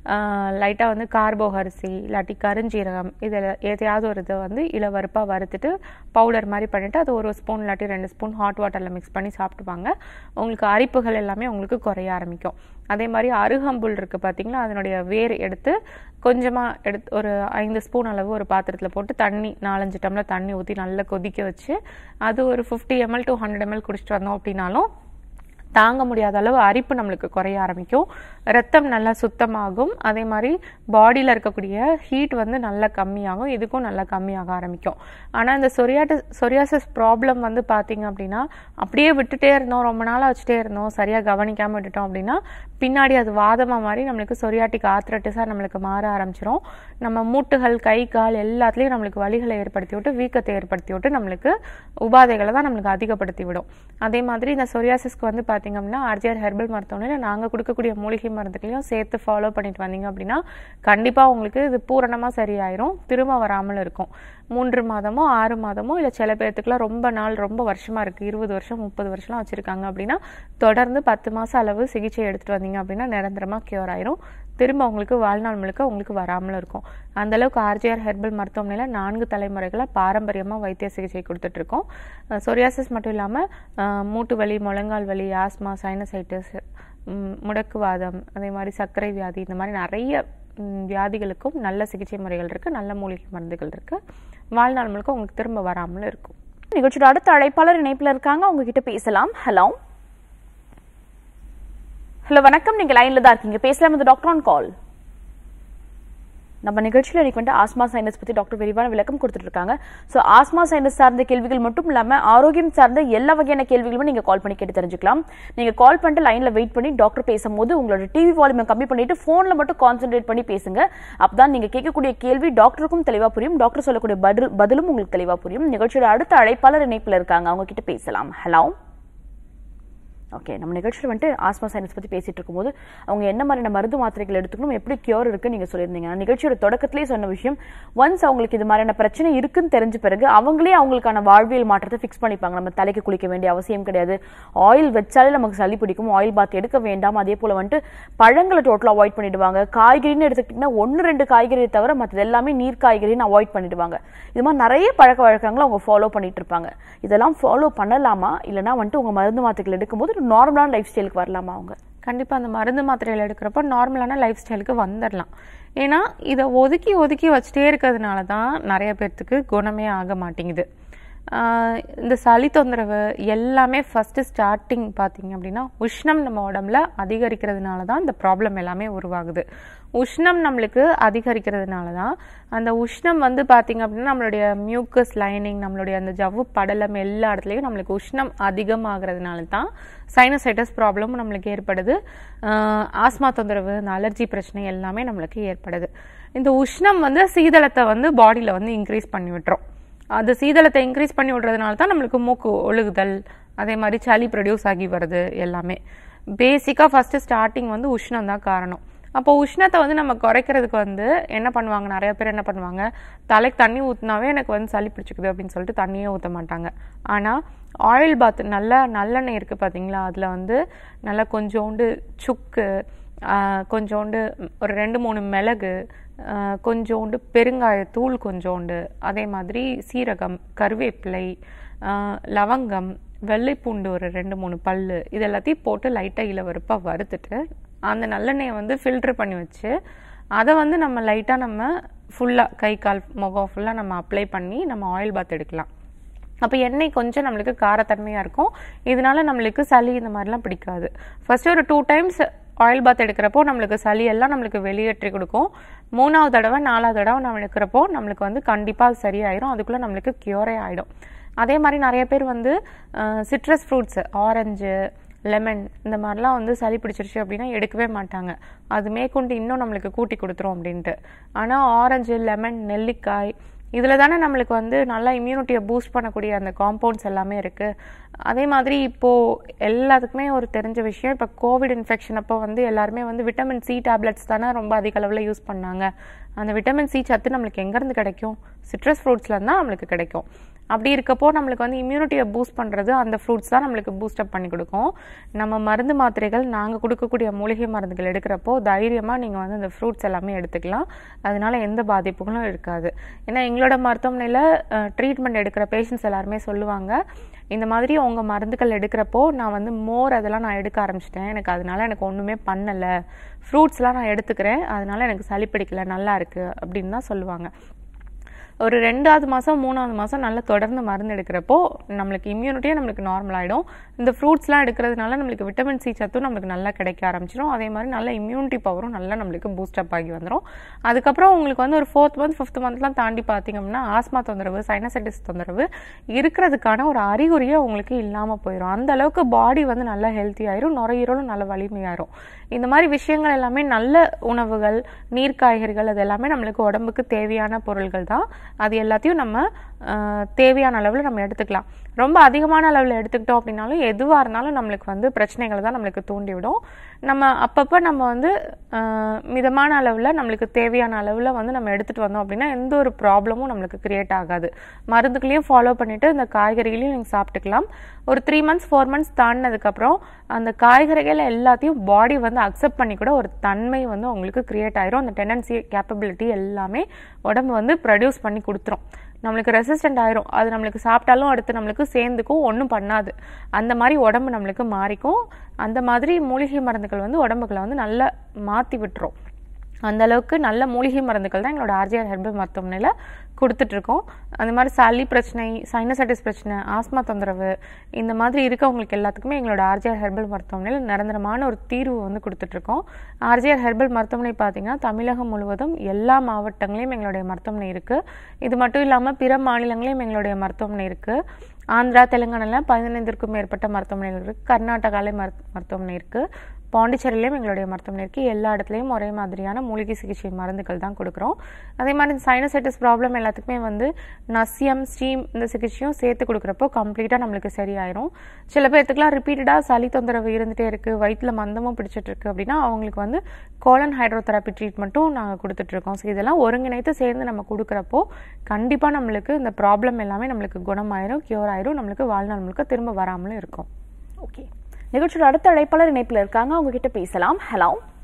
[SPEAKER 2] லைட்டாக வந்து கார்போக அரிசி இல்லாட்டி கருஞ்சீரகம் இதில் எதையாவது ஒரு இதை வந்து இளவருப்பாக வறுத்துட்டு பவுடர் மாதிரி பண்ணிவிட்டு அது ஒரு ஸ்பூன் இல்லாட்டி ரெண்டு ஸ்பூன் ஹாட் வாட்டரில் மிக்ஸ் பண்ணி சாப்பிட்டுப்பாங்க உங்களுக்கு அரிப்புகள் எல்லாமே உங்களுக்கு குறைய ஆரம்பிக்கும் அதே மாதிரி அருகம்புல் இருக்குது பார்த்தீங்களா அதனுடைய வேர் எடுத்து கொஞ்சமாக எடுத்து ஒரு ஐந்து ஸ்பூன் அளவு ஒரு பாத்திரத்தில் போட்டு தண்ணி நாலஞ்சு டம்ளர் தண்ணி ஊற்றி நல்லா கொதிக்க வச்சு அது ஒரு fifty ml to hundred ml குடிச்சிட்டு வந்தோம் அப்படின்னாலும் தாங்க முடியாத அளவு அரிப்பு நம்மளுக்கு குறைய ஆரம்பிக்கும் ரத்தம் நல்லா சுத்தமாகும் அதே மாதிரி பாடியில் இருக்கக்கூடிய ஹீட் வந்து நல்லா கம்மியாகும் இதுக்கும் நல்லா கம்மியாக ஆரம்பிக்கும் ஆனால் இந்த சொரியாட்டு சொரியாசிஸ் ப்ராப்ளம் வந்து பார்த்தீங்க அப்படின்னா அப்படியே விட்டுட்டே இருந்தோம் ரொம்ப நாளாக வச்சுட்டே இருந்தோம் சரியாக கவனிக்காமல் விட்டுட்டோம் அப்படின்னா பின்னாடி அது வாதமாக மாதிரி நம்மளுக்கு சொரியாட்டிக் ஆத்ரட்டிஸாக நம்மளுக்கு மாற ஆரம்பிச்சிரும் நம்ம மூட்டுகள் கை கால் எல்லாத்துலேயும் நம்மளுக்கு வலிகளை ஏற்படுத்தி விட்டு வீக்கத்தை ஏற்படுத்தி விட்டு நம்மளுக்கு உபாதைகளை தான் நம்மளுக்கு அதிகப்படுத்தி விடும் அதே மாதிரி இந்த சொரியாசிஸ்க்கு வந்து பார்த்தீங்க அப்படின்னா ஆர்ஜிஆர் ஹெர்பல் மருத்துவமனையில் நாங்கள் கொடுக்கக்கூடிய மூலிகை மருந்துகளையும் சேர்த்து ஃபாலோ பண்ணிட்டு வந்தீங்க அப்படின்னா கண்டிப்பாக உங்களுக்கு இது பூரணமாக சரியாயிரும் திரும்ப வராமல் இருக்கும் மூன்று மாதமோ ஆறு மாதமோ இல்லை சில பேர்த்துக்குலாம் ரொம்ப நாள் ரொம்ப வருஷமா இருக்கு இருபது வருஷம் முப்பது வருஷம்லாம் வச்சிருக்காங்க அப்படின்னா தொடர்ந்து பத்து மாசம் அளவு சிகிச்சை எடுத்துட்டு வந்தீங்க அப்படின்னா நிரந்தரமா கியூர் ஆயிரும் திரும்ப உங்களுக்கு வாழ்நாள் முழுக்க உங்களுக்கு வராமல் இருக்கும் அந்த அளவுக்கு ஆர்ஜிஆர் ஹெர்பல் மருத்துவமனையில நான்கு தலைமுறைகளா பாரம்பரியமா வைத்திய சிகிச்சை கொடுத்துட்டு இருக்கோம் சொரியாசிஸ் மட்டும் இல்லாம அஹ், மூட்டு வலி முழங்கால் வலி ஆஸ்மா சைனசைட்டிஸ் முடக்குவாதம் அதே மாதிரி சர்க்கரை வியாதி இந்த மாதிரி நிறைய ம், வியாதிகளுக்கும் நல்ல சிகிச்சை முறைகள் இருக்கு நல்ல மூலிகை மருந்துகள் இருக்கு வாழ்நாள் முழுக்க உங்களுக்கு திரும்ப வராமல் இருக்கும்
[SPEAKER 1] நிகழ்ச்சியோட அடுத்த அழைப்பாளர் இணைப்புல இருக்காங்க அவங்க கிட்ட பேசலாம் ஹலோ ஹலோ வணக்கம் நீங்க லைன்ல தான் இருக்கீங்க பேசலாம் இந்த டாக்டர் ஆன் கால் நம்ம நிகழ்ச்சியில் இன்னைக்கு வந்து ஆஸ்மா சைனஸ் பத்தி டாக்டர் விரிவான விளக்கம் கொடுத்துட்டு இருக்காங்க ஸோ ஆஸ்மா சைனஸ் சார்ந்த கேள்விகள் மட்டும் இல்லாம ஆரோக்கியம் சார்ந்த எல்லா வகையான கேள்விகளுமே நீங்க கால் பண்ணி கேட்டு தெரிஞ்சுக்கலாம் நீங்க கால் பண்ணிட்டு லைன்ல வெயிட் பண்ணி டாக்டர் பேசும்போது உங்களோட டிவி வால்யூமை கம்மி பண்ணிட்டு போன்ல மட்டும் கான்சென்ட்ரேட் பண்ணி பேசுங்க அப்பதான் நீங்க கேட்கக்கூடிய கேள்வி டாக்டருக்கும் தெளிவா புரியும் டாக்டர் சொல்லக்கூடிய பதில் பதிலும் உங்களுக்கு தெளிவா புரியும் நிகழ்ச்சியோட அடுத்த அழைப்பாளர் இணைப்புல இருக்காங்க அவங்க கிட்ட பேசலாம் ஹலோ ஓகே நம்ம நிகழ்ச்சியில் வந்துட்டு ஆஸ்மா சைனஸ் பற்றி பேசிட்டு இருக்கும்போது அவங்க என்ன மாதிரியான மருந்து மாத்திரைகள் எடுத்துக்கணும் எப்படி கியூர் இருக்குன்னு நீங்கள் சொல்லியிருந்தீங்க நான் நிகழ்ச்சியோட தொடக்கத்திலேயே சொன்ன விஷயம் ஒன்ஸ் அவங்களுக்கு இது மாதிரியான பிரச்சனை இருக்குன்னு தெரிஞ்ச பிறகு அவங்களே அவங்களுக்கான வாழ்வியல் மாற்றத்தை ஃபிக்ஸ் பண்ணிப்பாங்க நம்ம தலைக்கு குளிக்க வேண்டிய அவசியம் கிடையாது ஆயில் வச்சாலே நமக்கு சளி பிடிக்கும் ஆயில் பாத் எடுக்க வேண்டாம் அதே போல் வந்துட்டு பழங்களை டோட்டலாக அவாய்ட் பண்ணிடுவாங்க காய்கறின்னு எடுத்துக்கிட்டிங்கன்னா ஒன்று ரெண்டு காய்கறியை தவிர மற்றது எல்லாமே நீர் காய்கறின்னு அவாய்ட் பண்ணிடுவாங்க இது மாதிரி நிறைய பழக்க வழக்கங்களை அவங்க ஃபாலோ பண்ணிட்டு இருப்பாங்க இதெல்லாம் ஃபாலோ பண்ணலாமா இல்லைனா வந்துட்டு உங்க மருந்து மாத்திரைகள் எடுக்கும்போது ஒரு நார்மலான லைஃப் ஸ்டைலுக்கு வரலாமா அவங்க
[SPEAKER 2] கண்டிப்பா அந்த மருந்து மாத்திரைகள் எடுக்கிறப்ப நார்மலான லைஃப் ஸ்டைலுக்கு வந்துடலாம் ஏன்னா இதை ஒதுக்கி ஒதுக்கி வச்சுட்டே இருக்கிறதுனால தான் நிறைய பேர்த்துக்கு குணமே ஆக மாட்டேங்குது ஆஹ் இந்த சளி தொந்தரவு எல்லாமே ஃபர்ஸ்ட் ஸ்டார்டிங் பார்த்தீங்க அப்படின்னா உஷ்ணம் நம்ம உடம்புல அதிகரிக்கிறதுனால தான் இந்த ப்ராப்ளம் எல்லாமே உருவாகுது உஷ்ணம் நம்மளுக்கு அதிகரிக்கிறதுனால தான் அந்த உஷ்ணம் வந்து பார்த்தீங்க அப்படின்னா நம்மளுடைய மியூக்கஸ் லைனிங் நம்மளுடைய அந்த ஜவ்வு படலம் எல்லா இடத்துலையும் நம்மளுக்கு உஷ்ணம் அதிகமாகிறதுனால தான் சைனசைட்டஸ் ப்ராப்ளமும் நம்மளுக்கு ஏற்படுது ஆஹ் ஆஸ்மா தொந்தரவு இந்த அலர்ஜி பிரச்சனை எல்லாமே நம்மளுக்கு ஏற்படுது இந்த உஷ்ணம் வந்து சீதளத்தை வந்து பாடியில் வந்து இன்க்ரீஸ் பண்ணி விட்டுரும் அது சீதளத்தை இன்க்ரீஸ் பண்ணி விடுறதுனால தான் நம்மளுக்கு மூக்கு ஒழுகுதல் அதே மாதிரி சளி ப்ரொடியூஸ் ஆகி வருது எல்லாமே பேசிக்காக ஃபஸ்ட்டு ஸ்டார்டிங் வந்து உஷ்ணம் தான் காரணம் அப்போ உஷ்ணத்தை வந்து நம்ம குறைக்கிறதுக்கு வந்து என்ன பண்ணுவாங்க நிறைய பேர் என்ன பண்ணுவாங்க தலைக்கு தண்ணி ஊற்றினாவே எனக்கு வந்து சளி பிடிச்சிக்குது அப்படின்னு சொல்லிட்டு தண்ணியே ஊற்ற மாட்டாங்க ஆனால் ஆயில் பாத் நல்ல நல்லெண்ணெய் இருக்குது பார்த்தீங்களா அதில் வந்து நல்லா கொஞ்சோண்டு சுக்கு ஆஹ் கொஞ்சோண்டு ஒரு ரெண்டு மூணு மிளகு ஆஹ் கொஞ்சோண்டு பெருங்காயத்தூள் கொஞ்சோண்டு அதே மாதிரி சீரகம் கருவேப்பிலை ஆஹ் லவங்கம் வெள்ளைப்பூண்டு ஒரு ரெண்டு மூணு பல்லு இது எல்லாத்தையும் போட்டு லைட்டாக இளவருப்பாக வறுத்துட்டு அந்த நல்லெண்ணெயை வந்து ஃபில்டர் பண்ணி வச்சு அதை வந்து நம்ம லைட்டாக நம்ம ஃபுல்லாக கை கால் முகம் ஃபுல்லாக நம்ம அப்ளை பண்ணி நம்ம ஆயில் பாத் எடுக்கலாம் அப்போ எண்ணெய் கொஞ்சம் நம்மளுக்கு காரத்தன்மையாக இருக்கும் இதனால நம்மளுக்கு சளி இந்த மாதிரிலாம் பிடிக்காது ஃபர்ஸ்ட் ஒரு டூ டைம்ஸ் ஆயில் பாத் எடுக்கிறப்போ நம்மளுக்கு சளி எல்லாம் நம்மளுக்கு வெளியேற்றி கொடுக்கும் மூணாவது தடவை நாலாவது தடவை நம்ம எடுக்கிறப்போ நம்மளுக்கு வந்து கண்டிப்பாக அது சரியாயிரும் அதுக்குள்ளே நம்மளுக்கு க்யூரே ஆகிடும் அதே மாதிரி நிறைய பேர் வந்து சிட்ரஸ் ஃப்ரூட்ஸ் ஆரஞ்சு லெமன் இந்த மாதிரிலாம் வந்து சளி பிடிச்சிருச்சு அப்படின்னா எடுக்கவே மாட்டாங்க அது மேற்கொண்டு இன்னும் நம்மளுக்கு கூட்டி கொடுத்துரும் அப்படின்ட்டு ஆனால் ஆரஞ்சு லெமன் நெல்லிக்காய் இதில் தானே நம்மளுக்கு வந்து நல்லா இம்யூனிட்டியை பூஸ்ட் பண்ணக்கூடிய அந்த காம்பவுண்ட்ஸ் எல்லாமே இருக்குது அதே மாதிரி இப்போது எல்லாத்துக்குமே ஒரு தெரிஞ்ச விஷயம் இப்போ கோவிட் இன்ஃபெக்ஷன் அப்போ வந்து எல்லாருமே வந்து விட்டமின் சி டேப்லெட்ஸ் தானே ரொம்ப அதிக அளவில் யூஸ் பண்ணாங்க அந்த விட்டமின் சி சத்து நம்மளுக்கு எங்கேருந்து கிடைக்கும் சிட்ரஸ் ஃப்ரூட்ஸ்லேருந்து தான் நம்மளுக்கு கிடைக்கும் அப்படி இருக்கப்போ நம்மளுக்கு வந்து இம்யூனிட்டியை பூஸ்ட் பண்ணுறது அந்த ஃப்ரூட்ஸ் தான் நம்மளுக்கு பூஸ்டப் பண்ணி கொடுக்கும் நம்ம மருந்து மாத்திரைகள் நாங்கள் கொடுக்கக்கூடிய மூலிகை மருந்துகள் எடுக்கிறப்போ தைரியமாக நீங்கள் வந்து இந்த ஃப்ரூட்ஸ் எல்லாமே எடுத்துக்கலாம் அதனால எந்த பாதிப்புகளும் இருக்காது ஏன்னா எங்களோட மருத்துவமனையில் ட்ரீட்மெண்ட் எடுக்கிற பேஷண்ட்ஸ் எல்லாருமே சொல்லுவாங்க இந்த மாதிரி உங்கள் மருந்துகள் எடுக்கிறப்போ நான் வந்து மோர் அதெல்லாம் நான் எடுக்க ஆரம்பிச்சிட்டேன் எனக்கு அதனால எனக்கு ஒன்றுமே பண்ணலை ஃப்ரூட்ஸ்லாம் நான் எடுத்துக்கிறேன் அதனால எனக்கு சளி பிடிக்கல நல்லா இருக்கு அப்படின்னு தான் சொல்லுவாங்க ஒரு ரெண்டாவது மாதம் மூணாவது மாதம் நல்லா தொடர்ந்து மருந்து எடுக்கிறப்போ நம்மளுக்கு இம்யூனிட்டியே நம்மளுக்கு நார்மல் ஆகிடும் இந்த ஃப்ரூட்ஸ்லாம் எடுக்கிறதுனால நம்மளுக்கு விட்டமின் சி சத்தும் நம்மளுக்கு நல்லா கிடைக்க ஆரம்பிச்சிடும் அதே மாதிரி நல்ல இம்யூனிட்டி பவரும் நல்லா நம்மளுக்கு பூஸ்டப் ஆகி வந்துடும் அதுக்கப்புறம் உங்களுக்கு வந்து ஒரு ஃபோர்த் மந்த் ஃபிஃப்த் மந்த்லாம் தாண்டி பார்த்தீங்க அப்படின்னா ஆஸ்மா தொந்தரவு சைனசைட்டிஸ் தொந்தரவு இருக்கிறதுக்கான ஒரு அறிகுறியே உங்களுக்கு இல்லாமல் போயிடும் அந்த அளவுக்கு பாடி வந்து நல்லா ஹெல்த்தி ஆயிரும் நுரையீரலும் நல்ல வலிமையாயிரும் இந்த மாதிரி விஷயங்கள் எல்லாமே நல்ல உணவுகள் நீர் காய்கறிகள் அது எல்லாமே நம்மளுக்கு உடம்புக்கு தேவையான பொருள்கள் தான் அது எல்லாத்தையும் நம்ம ஆஹ், தேவையான அளவில் நம்ம எடுத்துக்கலாம் ரொம்ப அதிகமான அளவில் எடுத்துக்கிட்டோம் அப்படின்னாலும் எதுவாக இருந்தாலும் நம்மளுக்கு வந்து பிரச்சனைகளை தான் நம்மளுக்கு தூண்டிவிடும் நம்ம அப்பப்போ நம்ம வந்து ஆஹ், மிதமான அளவில் நம்மளுக்கு தேவையான அளவில் வந்து நம்ம எடுத்துகிட்டு வந்தோம் அப்படின்னா எந்த ஒரு ப்ராப்ளமும் நம்மளுக்கு கிரியேட் ஆகாது மருந்துகளையும் ஃபாலோ பண்ணிவிட்டு இந்த காய்கறிகளையும் நீங்கள் சாப்பிட்டுக்கலாம் ஒரு த்ரீ மந்த்ஸ் ஃபோர் மந்த்ஸ் தாண்டினதுக்கப்புறம் அந்த காய்கறிகள் எல்லாத்தையும் பாடி வந்து அக்செப்ட் பண்ணி கூட ஒரு தன்மை வந்து உங்களுக்கு கிரியேட் ஆயிரும் அந்த டெண்டன்சி கேப்பபிலிட்டி எல்லாமே உடம்பு வந்து ப்ரொடியூஸ் பண்ணி கொடுத்துரும் நம்மளுக்கு ரெசிஸ்டன்ட் ஆயிரும் அது நம்மளுக்கு சாப்பிட்டாலும் அடுத்து நம்மளுக்கு சேர்ந்துக்கும் ஒன்றும் பண்ணாது அந்த மாதிரி உடம்பு நம்மளுக்கு மாறிக்கும் அந்த மாதிரி மூலிகை மருந்துகள் வந்து உடம்புகளை வந்து நல்லா மாற்றி விட்டுரும் அந்த அளவுக்கு நல்ல மூலிகை மருந்துகள் தான் எங்களோட ஆர்ஜிஆர் ஹெர்பல் மருத்துவமனையில் கொடுத்துட்ருக்கோம் அந்த மாதிரி சளி பிரச்சனை சைனசைட்டிஸ் பிரச்சனை ஆஸ்மா தொந்தரவு இந்த மாதிரி இருக்கவங்களுக்கு எல்லாத்துக்குமே எங்களோட ஆர்ஜிஆர் ஹெர்பல் மருத்துவமனையில் நிரந்தரமான ஒரு தீர்வு வந்து கொடுத்துட்ருக்கோம் ஆர்ஜிஆர் ஹெர்பல் மருத்துவமனை பார்த்தீங்கன்னா தமிழகம் முழுவதும் எல்லா மாவட்டங்களையும் எங்களுடைய மருத்துவமனை இருக்குது இது மட்டும் இல்லாமல் பிற மாநிலங்களையும் எங்களுடைய மருத்துவமனை இருக்குது ஆந்திரா தெலுங்கானால பதினைந்திற்கும் மேற்பட்ட மருத்துவமனைகள் இருக்குது கர்நாடகாவில் மருத் மருத்துவமனை இருக்குது பாண்டிச்சேரியிலையும் எங்களுடைய மருத்துவமனை இருக்குது எல்லா இடத்துலையும் ஒரே மாதிரியான மூலிகை சிகிச்சை மருந்துகள் தான் கொடுக்குறோம் அதே மாதிரி சைனசைட்டிஸ் ப்ராப்ளம் எல்லாத்துக்குமே வந்து நசியம் ஸ்டீம் இந்த சிகிச்சையும் சேர்த்து கொடுக்குறப்போ கம்ப்ளீட்டாக நம்மளுக்கு சரியாயிரும் சில பேர்த்துக்குலாம் ரிப்பீட்டடாக சளி தொந்தரவு இருந்துகிட்டே இருக்குது வயிற்றில் மந்தமும் பிடிச்சிட்டு இருக்கு அப்படின்னா அவங்களுக்கு வந்து கோலன் ஹைட்ரோதெரப்பி ட்ரீட்மெண்ட்டும் நாங்கள் கொடுத்துட்ருக்கோம் ஸோ இதெல்லாம் ஒருங்கிணைத்து சேர்ந்து நம்ம கொடுக்குறப்போ கண்டிப்பாக நம்மளுக்கு இந்த ப்ராப்ளம் எல்லாமே நம்மளுக்கு குணமாயிரும் க்யூர் ஆயிரும் நம்மளுக்கு வாழ்நாள் முழுக்க திரும்ப வராமலும் இருக்கும்
[SPEAKER 1] ஓகே நிகழ்ச்சியோட அடுத்த அழைப்பாளர் இணைப்புல இருக்காங்க அவங்க கிட்ட பேசலாம் ஹலோ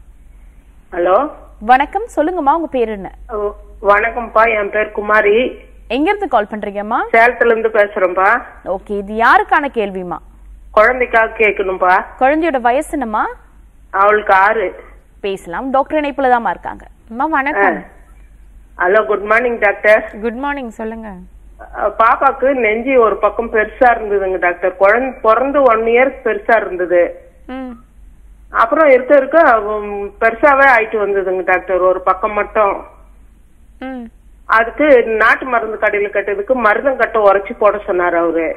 [SPEAKER 4] ஹலோ
[SPEAKER 1] வணக்கம் சொல்லுங்கம்மா உங்க பேர் என்ன
[SPEAKER 4] ஓ, வணக்கம்ப்பா என் பேர் குமாரி
[SPEAKER 1] எங்க இருந்து கால் பண்றீங்கம்மா
[SPEAKER 4] சேலத்துல இருந்து பேசுறேன்ப்பா
[SPEAKER 1] ஓகே இது யாருக்கான கேள்விமா
[SPEAKER 4] குழந்தைக்காக கேட்கணும்ப்பா
[SPEAKER 1] குழந்தையோட வயசு என்னம்மா
[SPEAKER 4] அவளுக்கு ஆறு
[SPEAKER 1] பேசலாம் டாக்டர் இணைப்புல தாம்மா இருக்காங்க
[SPEAKER 2] அம்மா வணக்கம்
[SPEAKER 4] hello good morning doctor
[SPEAKER 2] good morning சொல்லுங்க
[SPEAKER 4] அஹ், பாப்பாக்கு நெஞ்சு ஒரு பக்கம் பெருசா இருந்ததுங்க டாக்டர் குழந்தை பிறந்து ஒன் இயர் பெருசா இருந்தது
[SPEAKER 2] ம்
[SPEAKER 4] அப்புறம் இருக்க இருக்க உம், பெருசாவே ஆயிட்டு வந்ததுங்க டாக்டர் ஒரு பக்கம் மட்டும்
[SPEAKER 2] ம்
[SPEAKER 4] அதுக்கு நாட்டு மருந்து கடையில கட்டதுக்கு மருந்தம் கட்ட உரைச்சு போட சொன்னாரு அவரு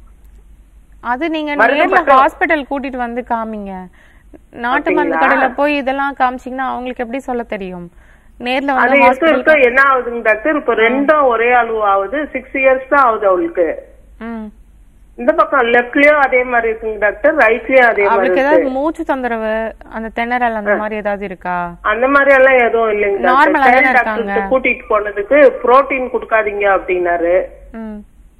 [SPEAKER 2] அது நீங்க
[SPEAKER 4] மருந்து
[SPEAKER 2] நேர்ல
[SPEAKER 4] மட்டும்.
[SPEAKER 2] ஹாஸ்பிடல் கூட்டிட்டு வந்து காமிங்க நாட்டு மருந்து
[SPEAKER 4] அப்படிங்களா?
[SPEAKER 2] கடையில போய் இதெல்லாம் காமிச்சீங்கன்னா அவங்களுக்கு எப்படி சொல்ல தெரியும் நேர்ல
[SPEAKER 4] அது
[SPEAKER 2] வந்து
[SPEAKER 4] இருக்க
[SPEAKER 2] ஹாஸ்பிடல்
[SPEAKER 4] இருக்க என்ன ஆகுதுங்க டாக்டர் இப்ப ரெண்டும் ஒரே அளவு ஆகுது சிக்ஸ் இயர்ஸ் தான் ஆகுது அவளுக்கு
[SPEAKER 2] ம்
[SPEAKER 4] இந்த பக்கம் லெப்ட்லயும் அதே மாதிரி இருக்குங்க டாக்டர் ரைட்லயும் அதே மாதிரி
[SPEAKER 2] அவளுக்கு
[SPEAKER 4] இருக்கு
[SPEAKER 2] ஏதாவது மூச்சு தொந்தரவு அந்த திணறல் அந்த மாதிரி ஏதாவது இருக்கா
[SPEAKER 4] அந்த மாதிரி எல்லாம் எதுவும் இல்லைங்க
[SPEAKER 2] Normal ஆ
[SPEAKER 4] டாக்டர்
[SPEAKER 2] தானே
[SPEAKER 4] Child
[SPEAKER 2] இருக்காங்க.
[SPEAKER 4] doctor கூட்டிட்டு போனதுக்கு புரோட்டீன் கொடுக்காதீங்க அப்படின்னாரு
[SPEAKER 2] ம்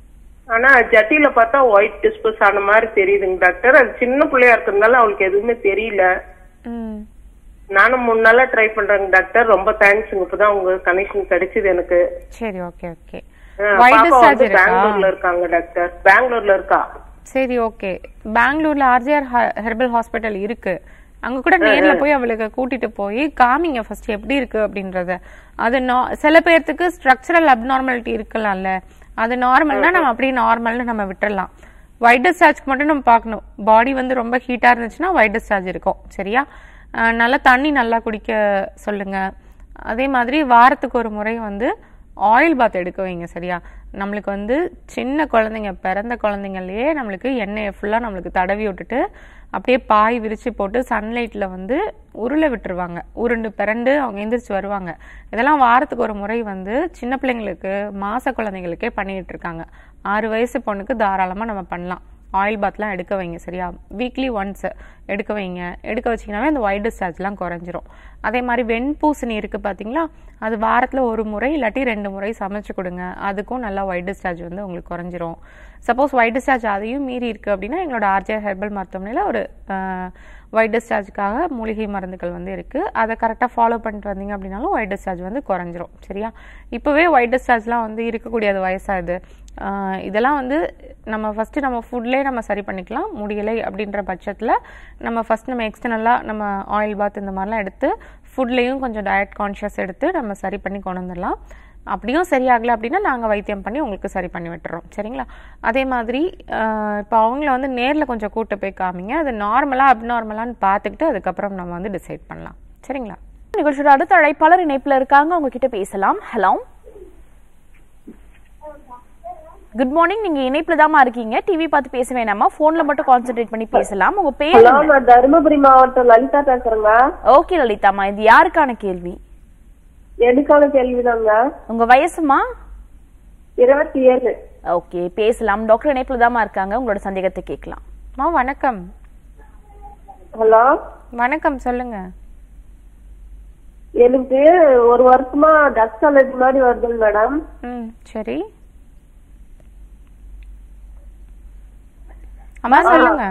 [SPEAKER 4] ஆனா ஜட்டில பார்த்தா ஒயிட் டிஸ்பஸ் ஆன மாதிரி தெரியுதுங்க டாக்டர் அது சின்ன பிள்ளையா இருக்கிறதுனால அவளுக்கு எதுவுமே தெரியல
[SPEAKER 2] ம்
[SPEAKER 4] நானும் மூணு நாளா ட்ரை பண்றேங்க டாக்டர் ரொம்ப தேங்க்ஸுங்க இப்பதான் உங்க கனெக்ஷன் கிடைச்சது எனக்கு
[SPEAKER 2] சரி ஓகே ஓகே
[SPEAKER 4] அஹ்,
[SPEAKER 2] ஒயிட்
[SPEAKER 4] பாப்பா
[SPEAKER 2] டிஸ்சார்ஜ்
[SPEAKER 4] வந்து
[SPEAKER 2] இருக்கா
[SPEAKER 4] பெங்களூர்ல இருக்காங்க டாக்டர் பெங்களூர்ல இருக்கா
[SPEAKER 2] சரி ஓகே பெங்களூர்ல ஆர்ஜிஆர் ஹெர்பல் ஹாஸ்பிட்டல் இருக்கு அங்க கூட நேர்ல போய் அவளுக்கு கூட்டிட்டு போய் காமிங்க ஃபர்ஸ்ட் எப்படி இருக்கு அப்படின்றத அது நா- சில பேர்த்துக்கு ஸ்ட்ரக்சரல் அப்நார்மாலிட்டி இருக்கலாம்ல அது நார்மல்னா நம்ம அப்படியே நார்மல்னு நம்ம விட்டுறலாம் ஒயிட் டிஸ்சார்ஜ்க்கு மட்டும் நம்ம பார்க்கணும் பாடி வந்து ரொம்ப ஹீட்டா இருந்துச்சுன்னா ஒயிட் டிஸ்சார்ஜ் இருக்கும் சரியா அஹ் நல்லா தண்ணி நல்லா குடிக்க சொல்லுங்க அதே மாதிரி வாரத்துக்கு ஒரு முறை வந்து ஆயில் பாத் எடுக்க வைங்க சரியா நம்மளுக்கு வந்து சின்ன குழந்தைங்க பிறந்த குழந்தைங்களையே நம்மளுக்கு எண்ணெயை ஃபுல்லாக நம்மளுக்கு தடவி விட்டுட்டு அப்படியே பாய் விரிச்சு போட்டு சன்லைட்டில் வந்து உருளை விட்டுருவாங்க உருண்டு பிறண்டு அவங்க எந்திரிச்சு வருவாங்க இதெல்லாம் வாரத்துக்கு ஒரு முறை வந்து சின்ன பிள்ளைங்களுக்கு மாச குழந்தைங்களுக்கே பண்ணிட்டு இருக்காங்க ஆறு வயசு பொண்ணுக்கு தாராளமாக நம்ம பண்ணலாம் ஆயில் பாத்லாம் எடுக்க வைங்க சரியா வீக்லி ஒன்ஸ் எடுக்க வைங்க எடுக்க வச்சிங்கனாவே அந்த ஒயிட் டிஸ்சார்ஜ்லாம் குறைஞ்சிரும் அதே மாதிரி வெண்பூசணி இருக்குது பார்த்தீங்களா அது வாரத்தில் ஒரு முறை இல்லாட்டி ரெண்டு முறை சமைச்சு கொடுங்க அதுக்கும் நல்லா ஒயிட் டிஸ்சார்ஜ் வந்து உங்களுக்கு குறைஞ்சிரும் சப்போஸ் ஒயிட் டிஸ்சார்ஜ் அதையும் மீறி இருக்குது அப்படின்னா எங்களோட ஆர்ஜிஆர் ஹெர்பல் மருத்துவமனையில் ஒரு ஒயிட் டிஸ்சார்ஜுக்காக மூலிகை மருந்துகள் வந்து இருக்குது அதை கரெக்டாக ஃபாலோ பண்ணிட்டு வந்தீங்க அப்படின்னாலும் ஒயிட் டிஸ்சார்ஜ் வந்து குறைஞ்சிரும் சரியா இப்போவே ஒயிட் டிஸ்சார்ஜ்லாம் வந்து இருக்கக்கூடிய அது வயசாகுது ஆஹ் இதெல்லாம் வந்து நம்ம ஃபஸ்ட்டு நம்ம ஃபுட்லேயே நம்ம சரி பண்ணிக்கலாம் முடியலை அப்படின்ற பட்சத்தில் நம்ம ஃபஸ்ட் நம்ம எக்ஸ்டர்னலாக நம்ம ஆயில் பாத் இந்த மாதிரிலாம் எடுத்து ஃபுட்லேயும் கொஞ்சம் டயட் கான்ஷியஸ் எடுத்து நம்ம சரி பண்ணி கொண்டு வந்துடலாம் அப்படியும் சரியாகலை அப்படின்னா நாங்கள் வைத்தியம் பண்ணி உங்களுக்கு சரி பண்ணி விட்டுறோம் சரிங்களா அதே மாதிரி இப்போ அவங்கள வந்து நேரில் கொஞ்சம் கூட்டு போய் காமிங்க அது நார்மலாக அப்நார்மலான்னு பார்த்துக்கிட்டு அதுக்கப்புறம் நம்ம வந்து டிசைட் பண்ணலாம் சரிங்களா
[SPEAKER 1] நிகழ்ச்சியோட அடுத்த அழைப்பாளர் இணைப்புல இருக்காங்க அவங்க கிட்ட பேசலாம் ஹலோ குட் மார்னிங் நீங்க இணைப்புல தாமா இருக்கீங்க டிவி பார்த்து பேச வேணாமா போன்ல மட்டும் கான்சென்ட்ரேட் பண்ணி பேசலாம் உங்க பேர்
[SPEAKER 5] ஹலோ நான் தருமபுரி மாவட்டம் லலிதா பேசுறேங்க
[SPEAKER 1] ஓகே லலிதாமா இது யாருக்கான கேள்வி
[SPEAKER 5] எனக்கான கேள்விதாங்க
[SPEAKER 1] உங்க வயசுமா
[SPEAKER 5] இருபத்தி ஏழு
[SPEAKER 1] ஓகே பேசலாம் டாக்டர் இணைப்புல தாமா இருக்காங்க உங்களோட சந்தேகத்தை கேட்கலாம்
[SPEAKER 2] அம்மா வணக்கம்
[SPEAKER 5] ஹலோ
[SPEAKER 2] வணக்கம் சொல்லுங்க
[SPEAKER 5] எனக்கு ஒரு வருஷமா டஸ்ட் அலர்ஜி மாதிரி வருதுங்க மேடம்
[SPEAKER 2] ம் சரி அம்மா சொல்லுங்க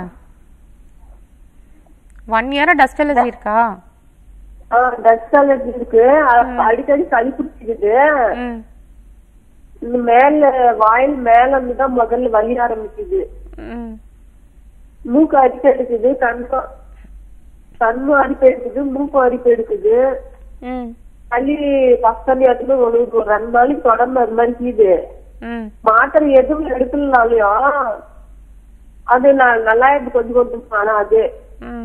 [SPEAKER 2] ஒன் இயரா டஸ்ட் அலர்ஜி இருக்கா
[SPEAKER 5] டஸ்ட் அலர்ஜி இருக்கு அ- அடிக்கடி சளி பிடிச்சிக்குது
[SPEAKER 2] ம்
[SPEAKER 5] இந்த மேல வாயில் மேல இருந்து தான் முதல்ல வலி ஆரம்பிக்குது
[SPEAKER 2] ம்
[SPEAKER 5] மூக்கு அரிப்பு எடுக்குது கண்ணு கண்ணு அரிப்பு எடுக்குது மூக்கு அரிப்பு எடுக்குது
[SPEAKER 2] ம்
[SPEAKER 5] சளி பசங்க இடத்துல ஒரு ஒரு ரெண்டு நாளைக்கு தொடர்ந்து அது மாதிரி கீது
[SPEAKER 2] ம்
[SPEAKER 5] மாத்திரை எதுவும் எடுக்கலனாலையும் அது நான் நல்லா இருக்கு கொஞ்சம் கொஞ்சம் ஆனா அது
[SPEAKER 2] ம்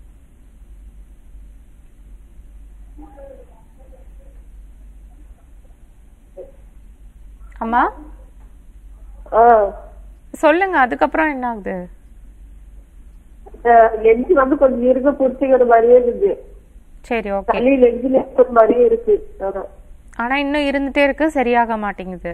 [SPEAKER 2] அம்மா
[SPEAKER 5] ஆ,
[SPEAKER 2] சொல்லுங்க அதுக்கப்புறம் என்ன ஆகுது
[SPEAKER 5] அஹ், நெஞ்சு வந்து கொஞ்சம் இருக்க புடிச்சுக்கிற மாதிரியே இருக்குது
[SPEAKER 2] சரி ஓகே
[SPEAKER 5] சளி நெஞ்சில இருக்கிற மாதிரியே இருக்கு ஆனா,
[SPEAKER 2] ஆனா இன்னும் இருந்துட்டே இருக்கு சரியாக மாட்டேங்குது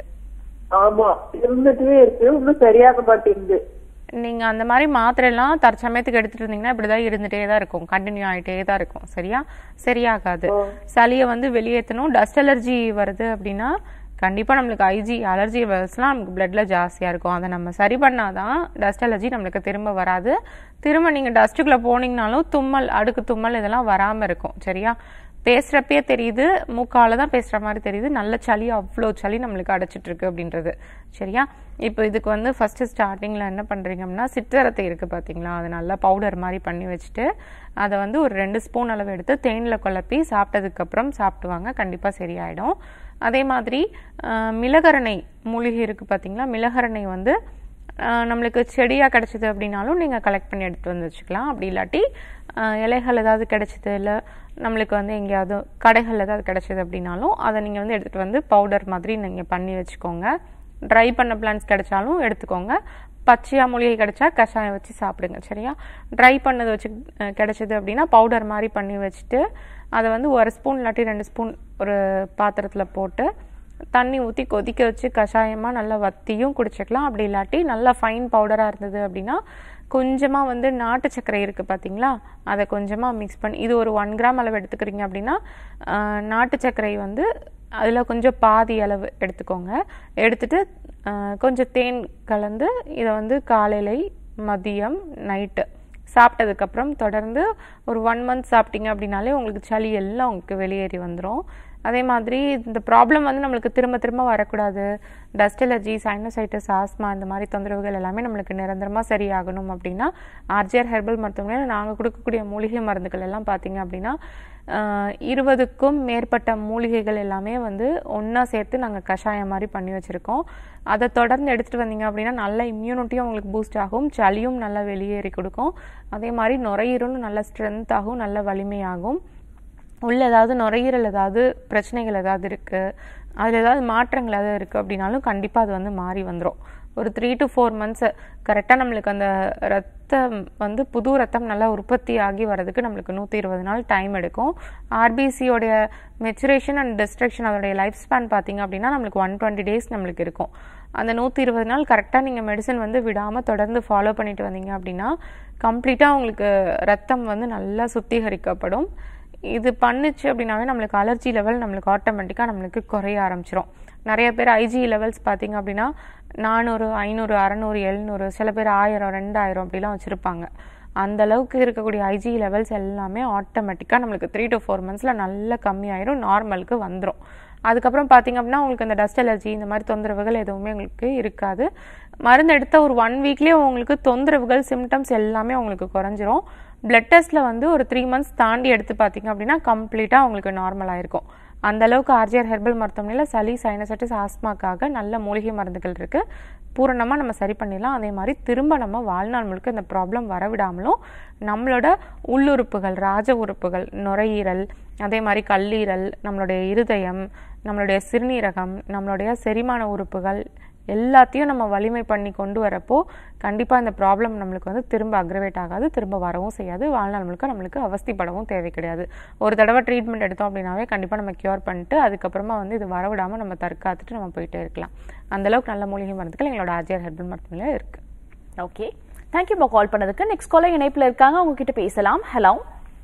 [SPEAKER 5] ஆமா இருந்துட்டே இருக்கு இன்னும் சரியாக மாட்டேங்குது
[SPEAKER 2] நீங்க அந்த மாதிரி மாத்திரை எல்லாம் தற்சமயத்துக்கு எடுத்துட்டு இருந்தீங்கன்னா இப்படிதான் இருந்துட்டே தான் இருக்கும் கண்டினியூ ஆயிட்டே தான் இருக்கும் சரியா சரியாகாது சளியை வந்து வெளியேற்றணும் டஸ்ட் அலர்ஜி வருது அப்படின்னா கண்டிப்பா நம்மளுக்கு ஐஜி அலர்ஜி லெவல்ஸ்லாம் நமக்கு பிளட்ல ஜாஸ்தியா இருக்கும் அதை நம்ம சரி பண்ணாதான் டஸ்ட் அலர்ஜி நம்மளுக்கு திரும்ப வராது திரும்ப நீங்க டஸ்ட்டுக்குள்ள போனீங்கனாலும் தும்மல் அடுக்கு தும்மல் இதெல்லாம் வராம இருக்கும் சரியா பேசுறப்பயே தெரியுது மூக்கால தான் பேசுற மாதிரி தெரியுது நல்ல சளி அவ்வளோ சளி நம்மளுக்கு அடைச்சிட்டு இருக்கு அப்படின்றது சரியா இப்போ இதுக்கு வந்து ஃபர்ஸ்ட் ஸ்டார்டிங்ல என்ன பண்றீங்க அப்படின்னா சிற்றரத்தை இருக்கு பாத்தீங்களா அது நல்லா பவுடர் மாதிரி பண்ணி வச்சுட்டு அதை வந்து ஒரு ரெண்டு ஸ்பூன் அளவு எடுத்து தேன்ல குழப்பி சாப்பிட்டதுக்கு அப்புறம் சாப்பிடுவாங்க கண்டிப்பா சரியாயிடும் அதே மாதிரி அஹ், மிளகரணை மூலிகை இருக்கு பாத்தீங்களா மிளகரணை வந்து ஆஹ் நம்மளுக்கு செடியாக கிடைச்சது அப்படின்னாலும் நீங்கள் கலெக்ட் பண்ணி எடுத்து வந்து வச்சுக்கலாம் அப்படி இல்லாட்டி ஆஹ் இலைகள் ஏதாவது கிடைச்சது இல்லை நம்மளுக்கு வந்து எங்கேயாவது கடைகள் ஏதாவது கிடைச்சது அப்படின்னாலும் அதை நீங்கள் வந்து எடுத்துகிட்டு வந்து பவுடர் மாதிரி நீங்கள் பண்ணி வச்சுக்கோங்க ட்ரை பண்ண பிளான்ஸ் கிடைச்சாலும் எடுத்துக்கோங்க பச்சையா மூலிகை கிடைச்சா கஷாயம் வச்சு சாப்பிடுங்க சரியா ட்ரை பண்ணது வச்சு அஹ், கிடைச்சது அப்படின்னா பவுடர் மாதிரி பண்ணி வச்சுட்டு அதை வந்து ஒரு ஸ்பூன் இல்லாட்டி ரெண்டு ஸ்பூன் ஒரு பாத்திரத்தில் போட்டு தண்ணி ஊற்றி கொதிக்க வச்சு கஷாயமாக நல்லா வத்தியும் குடிச்சுக்கலாம் அப்படி இல்லாட்டி நல்லா ஃபைன் பவுடராக இருந்தது அப்படின்னா கொஞ்சமாக வந்து நாட்டு சர்க்கரை இருக்குது பார்த்தீங்களா அதை கொஞ்சமாக மிக்ஸ் பண்ணி இது ஒரு ஒன் கிராம் அளவு எடுத்துக்கிறீங்க அப்படின்னா ஆஹ், நாட்டு சர்க்கரை வந்து அதில் கொஞ்சம் பாதி அளவு எடுத்துக்கோங்க எடுத்துட்டு ஆஹ், கொஞ்சம் தேன் கலந்து இதை வந்து காலையிலை மதியம் நைட்டு சாப்பிட்டதுக்கப்புறம் தொடர்ந்து ஒரு ஒன் மந்த் சாப்பிட்டீங்க அப்படின்னாலே உங்களுக்கு சளி எல்லாம் உங்களுக்கு வெளியேறி வந்துடும் அதே மாதிரி இந்த ப்ராப்ளம் வந்து நம்மளுக்கு திரும்ப திரும்ப வரக்கூடாது டஸ்ட் அலர்ஜி சைனசைட்டிஸ் ஆஸ்மா இந்த மாதிரி தொந்தரவுகள் எல்லாமே நம்மளுக்கு நிரந்தரமாக சரியாகணும் அப்படின்னா ஆர்ஜிஆர் ஹெர்பல் மருத்துவமனையில் நாங்கள் கொடுக்கக்கூடிய மூலிகை மருந்துகள் எல்லாம் பார்த்தீங்க அப்படின்னா ஆஹ், இருபதுக்கும் மேற்பட்ட மூலிகைகள் எல்லாமே வந்து ஒன்றா சேர்த்து நாங்கள் கஷாயம் மாதிரி பண்ணி வச்சுருக்கோம் அதை தொடர்ந்து எடுத்துகிட்டு வந்தீங்க அப்படின்னா நல்ல இம்யூனிட்டியும் உங்களுக்கு பூஸ்ட் ஆகும் சளியும் நல்லா வெளியேறி கொடுக்கும் அதே மாதிரி நுரையீரலும் நல்ல ஸ்ட்ரென்த் ஆகும் நல்ல வலிமையாகும் உள்ள ஏதாவது நுரையீரல் ஏதாவது பிரச்சனைகள் ஏதாவது இருக்கு அதில் ஏதாவது மாற்றங்கள் ஏதாவது இருக்கு அப்படின்னாலும் கண்டிப்பாக அது வந்து மாறி வந்துடும் ஒரு த்ரீ டு ஃபோர் மந்த்ஸ் கரெக்டாக நம்மளுக்கு அந்த ரத்தம் வந்து புது ரத்தம் நல்லா உற்பத்தி ஆகி வர்றதுக்கு நம்மளுக்கு நூற்றி இருபது நாள் டைம் எடுக்கும் ஆர்பிசியோடைய மெச்சுரேஷன் அண்ட் டிஸ்ட்ரக்ஷன் அதோடைய லைஃப் ஸ்பேன் பார்த்தீங்க அப்படின்னா நம்மளுக்கு ஒன் டுவெண்ட்டி டேஸ் நம்மளுக்கு இருக்கும் அந்த நூற்றி இருபது நாள் கரெக்டாக நீங்கள் மெடிசன் வந்து விடாமல் தொடர்ந்து ஃபாலோ பண்ணிட்டு வந்தீங்க அப்படின்னா கம்ப்ளீட்டாக உங்களுக்கு ரத்தம் வந்து நல்லா சுத்திகரிக்கப்படும் இது பண்ணுச்சு அப்படின்னாவே நம்மளுக்கு அலர்ஜி லெவல் நம்மளுக்கு ஆட்டோமேட்டிக்காக நம்மளுக்கு குறைய ஆரம்பிச்சிரும் நிறைய பேர் ஐஜி லெவல்ஸ் பார்த்தீங்க அப்படின்னா நானூறு ஐநூறு அறநூறு எழுநூறு சில பேர் ஆயிரம் ரெண்டாயிரம் அப்படிலாம் வச்சுருப்பாங்க அந்த அளவுக்கு இருக்கக்கூடிய ஐஜி லெவல்ஸ் எல்லாமே ஆட்டோமேட்டிக்காக நம்மளுக்கு த்ரீ டு ஃபோர் மந்த்ஸில் நல்லா கம்மியாயிரும் நார்மலுக்கு வந்துடும் அதுக்கப்புறம் பார்த்தீங்க அப்படின்னா உங்களுக்கு அந்த டஸ்ட் அலர்ஜி இந்த மாதிரி தொந்தரவுகள் எதுவுமே உங்களுக்கு இருக்காது மருந்து எடுத்த ஒரு ஒன் வீக்லேயே உங்களுக்கு தொந்தரவுகள் சிம்டம்ஸ் எல்லாமே உங்களுக்கு குறைஞ்சிரும் பிளட் டெஸ்ட்டில் வந்து ஒரு த்ரீ மந்த்ஸ் தாண்டி எடுத்து பார்த்தீங்க அப்படின்னா கம்ப்ளீட்டாக உங்களுக்கு நார்மல் ஆயிருக்கும் அந்த அளவுக்கு ஆர்ஜிஆர் ஹெர்பல் மருத்துவமனையில் சளி சைனசைட்டிஸ் ஆஸ்மாக்காக நல்ல மூலிகை மருந்துகள் இருக்கு பூரணமாக நம்ம சரி பண்ணிடலாம் அதே மாதிரி திரும்ப நம்ம வாழ்நாள் முழுக்க இந்த ப்ராப்ளம் வரவிடாமலும் நம்மளோட உள்ளுறுப்புகள் ராஜ உறுப்புகள் நுரையீரல் அதே மாதிரி கல்லீரல் நம்மளுடைய இருதயம் நம்மளுடைய சிறுநீரகம் நம்மளுடைய செரிமான உறுப்புகள் எல்லாத்தையும் நம்ம வலிமை பண்ணி கொண்டு வரப்போ கண்டிப்பாக இந்த ப்ராப்ளம் நம்மளுக்கு வந்து திரும்ப அக்ரவேட் ஆகாது திரும்ப வரவும் செய்யாது வாழ்நாள் முழுக்க நம்மளுக்கு அவஸ்திப்படவும் தேவை கிடையாது ஒரு தடவை ட்ரீட்மெண்ட் எடுத்தோம் அப்படின்னாவே கண்டிப்பாக நம்ம க்யூர் பண்ணிட்டு அதுக்கப்புறமா வந்து இது வரவிடாமல் நம்ம தற்காத்துட்டு நம்ம போயிட்டே இருக்கலாம் அந்த அளவுக்கு நல்ல மூலிகை மருந்துகள் எங்களோட ஆர்ஜிஆர் ஹெர்பல் மருத்துவமனையில் இருக்கு
[SPEAKER 1] ஓகே தேங்க்யூ கால் பண்ணதுக்கு நெக்ஸ்ட் காலர் இணைப்புல இருக்காங்க அவங்க கிட்ட பேசலாம் ஹலோ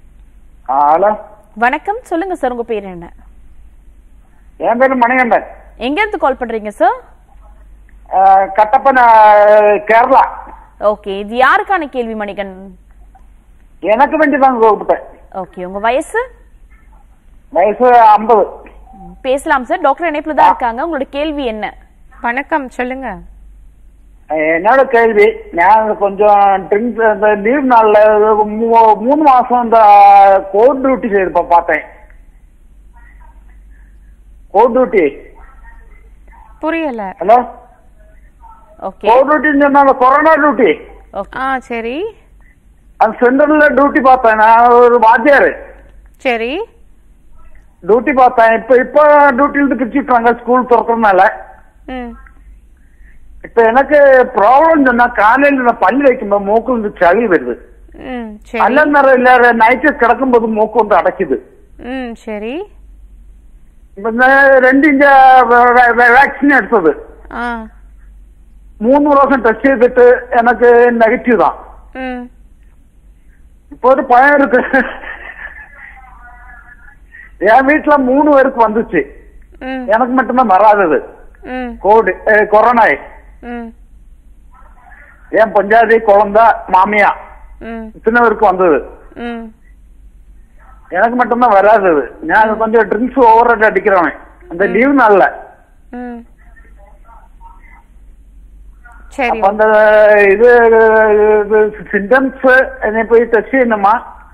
[SPEAKER 6] ஹலோ
[SPEAKER 1] வணக்கம் சொல்லுங்க சார் உங்க பேர் என்ன
[SPEAKER 6] என் பேரு மணிகண்டன்
[SPEAKER 1] எங்க இருந்து கால் பண்றீங்க சார்
[SPEAKER 6] அஹ், கட்டப்பன அஹ், கேரளா
[SPEAKER 1] ஓகே இது யாருக்கான கேள்வி மணிகன்
[SPEAKER 6] எனக்கு வேண்டி தான் கூப்பிட்டேன்
[SPEAKER 1] ஓகே உங்க வயசு
[SPEAKER 6] வயசு ஐம்பது
[SPEAKER 1] பேசலாம் சார் டாக்டர் இணைப்புல தான் இருக்காங்க உங்களோட கேள்வி என்ன
[SPEAKER 2] வணக்கம் சொல்லுங்க
[SPEAKER 6] என்னோட கேள்வி நான் கொஞ்சம் ட்ரிங்க்ஸ் இந்த லீவ் நாள்ல மூ- மூணு மாசம் இந்த கோட் டியூட்டி செய்திருப்ப பார்த்தேன் கோட் டியூட்டி
[SPEAKER 2] புரியல
[SPEAKER 6] ஹலோ
[SPEAKER 1] ஓகே
[SPEAKER 6] கோட் டியூட்டின்னு சொன்னா அந்த கொரோனா டியூட்டி
[SPEAKER 1] ஓகே
[SPEAKER 2] ஆ சரி
[SPEAKER 6] அந்த சென்டர்ல டியூட்டி பார்த்தேன் நான் ஒரு வாத்தியாரு
[SPEAKER 2] சரி
[SPEAKER 6] டியூட்டி பார்த்தேன் இப்ப இப்ப டியூட்டில இருந்து பிரிச்சுட்டாங்க ஸ்கூல் திறக்கறதுனால
[SPEAKER 2] ம்
[SPEAKER 6] இப்ப எனக்கு ப்ராப்ளம் சொன்னா காலையில நான் பல்லு வைக்கும்போது மூக்குல இருந்து சளி வருது
[SPEAKER 2] ம் சரி
[SPEAKER 6] அல்ல நேரம் இல்ல நைட்டு கிடக்கும்போது மூக்கு வந்து அடைக்குது
[SPEAKER 2] ம் சரி
[SPEAKER 6] இப்ப இந்த ரெண்டு இஞ்ச வேக்சின் எடுத்தது
[SPEAKER 2] ஆ
[SPEAKER 6] மூணு வருஷம் டெஸ்ட் செய்துட்டு எனக்கு நெகட்டிவ் தான்
[SPEAKER 2] ம்
[SPEAKER 6] இப்போ ஒரு பயம் இருக்கு என் வீட்டுல மூணு பேருக்கு வந்துச்சு
[SPEAKER 2] ம்
[SPEAKER 6] எனக்கு மட்டும்தான் வராதது
[SPEAKER 2] ம்
[SPEAKER 6] கோவிட் கொரோனா
[SPEAKER 2] ம்
[SPEAKER 6] என் பஞ்சாதி குழந்தை மாமியா
[SPEAKER 2] ம்
[SPEAKER 6] இத்தனை பேருக்கு வந்தது
[SPEAKER 2] ம்
[SPEAKER 6] எனக்கு மட்டும்தான் வராதது நான் கொஞ்சம் ட்ரிங்க்ஸ் ஓவர் அடிக்கிறவன் அந்த லீவ் நாள்ல
[SPEAKER 2] ம் சரி
[SPEAKER 6] அப்ப அந்த இது சிம்டம்ஸ் என்னை போய் டெஸ்ட் செய்யணுமா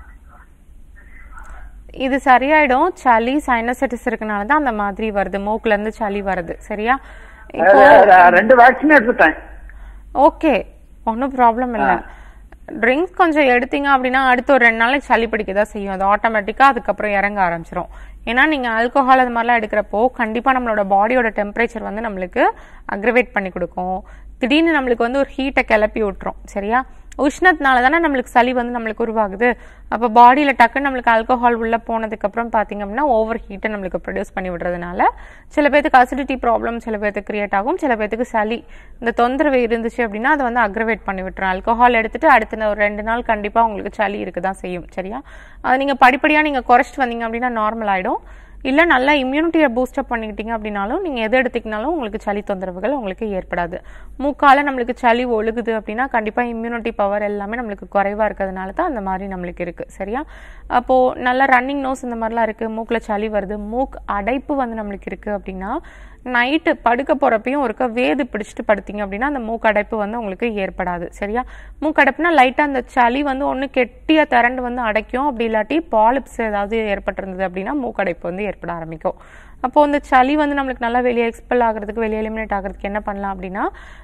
[SPEAKER 2] இது சரியாயிடும் சளி சைனசைட்டிஸ் இருக்கனால தான் அந்த மாதிரி வருது மூக்குல இருந்து சளி வருது சரியா இப்போ
[SPEAKER 6] அஹ் ரெண்டு வேக்சின் எடுத்துட்டேன்
[SPEAKER 2] ஓகே ஒன்றும் ப்ராப்ளம் இல்லை ட்ரிங்க்ஸ் கொஞ்சம் எடுத்தீங்க அப்படின்னா அடுத்த ஒரு ரெண்டு நாளைக்கு சளி பிடிக்க தான் செய்யும் அது ஆட்டோமேட்டிக்காக அதுக்கப்புறம் இறங்க ஆரம்பிச்சிரும் ஏன்னா நீங்கள் ஆல்கோஹால் அது மாதிரிலாம் எடுக்கிறப்போ கண்டிப்பாக நம்மளோட பாடியோட டெம்பரேச்சர் வந்து நம்மளுக்கு அக்ரவேட் பண்ணி கொடுக்கும் திடீர்னு நம்மளுக்கு வந்து ஒரு ஹீட்டை கிளப்பி விட்டுரும் சரியா உஷ்ணத்தினால தானே நம்மளுக்கு சளி வந்து நம்மளுக்கு உருவாகுது அப்போ பாடியில் டக்குன்னு நம்மளுக்கு ஆல்கோஹால் உள்ள போனதுக்கப்புறம் பார்த்தீங்க அப்படின்னா ஓவர் ஹீட்டை நம்மளுக்கு ப்ரொடியூஸ் பண்ணி விடுறதுனால சில பேர்த்துக்கு அசிடிட்டி ப்ராப்ளம் சில பேர்த்துக்கு கிரியேட் ஆகும் சில பேர்த்துக்கு சளி இந்த தொந்தரவு இருந்துச்சு அப்படின்னா அதை வந்து அக்ரவேட் பண்ணி விட்டுரும் ஆல்கோஹால் எடுத்துட்டு அடுத்த ஒரு ரெண்டு நாள் கண்டிப்பாக உங்களுக்கு சளி இருக்க தான் செய்யும் சரியா அது நீங்கள் படிப்படியாக நீங்கள் குறைச்சிட்டு வந்தீங்க அப்படின்னா நார்மல் ஆகிடும் இல்லை நல்லா இம்யூனிட்டியை பூஸ்டப் பண்ணிக்கிட்டீங்க அப்படின்னாலும் நீங்கள் எது எடுத்துக்கினாலும் உங்களுக்கு சளி தொந்தரவுகள் உங்களுக்கு ஏற்படாது மூக்கால நம்மளுக்கு சளி ஒழுகுது அப்படின்னா கண்டிப்பாக இம்யூனிட்டி பவர் எல்லாமே நம்மளுக்கு குறைவாக இருக்கிறதுனால தான் அந்த மாதிரி நம்மளுக்கு இருக்குது சரியா அப்போது நல்லா ரன்னிங் நோஸ் இந்த மாதிரிலாம் இருக்குது மூக்கில் சளி வருது மூக் அடைப்பு வந்து நம்மளுக்கு இருக்குது அப்படின்னா நைட்டு படுக்க போகிறப்பையும் ஒருக்க வேது பிடிச்சிட்டு படுத்தீங்க அப்படின்னா அந்த மூக்கடைப்பு வந்து உங்களுக்கு ஏற்படாது சரியா மூக்கடைப்புனா லைட்டாக அந்த சளி வந்து ஒன்று கெட்டியாக திரண்டு வந்து அடைக்கும் அப்படி இல்லாட்டி பாலிப்ஸ் ஏதாவது ஏற்பட்டிருந்தது அப்படின்னா மூக்கடைப்பு வந்து ஏற்பட ஆரம்பிக்கும் அப்போது இந்த சளி வந்து நம்மளுக்கு நல்லா வெளியே எக்ஸ்பெல் ஆகிறதுக்கு வெளியே எலிமினேட் ஆகிறதுக்கு என்ன பண்ணலாம் அப்படின்னா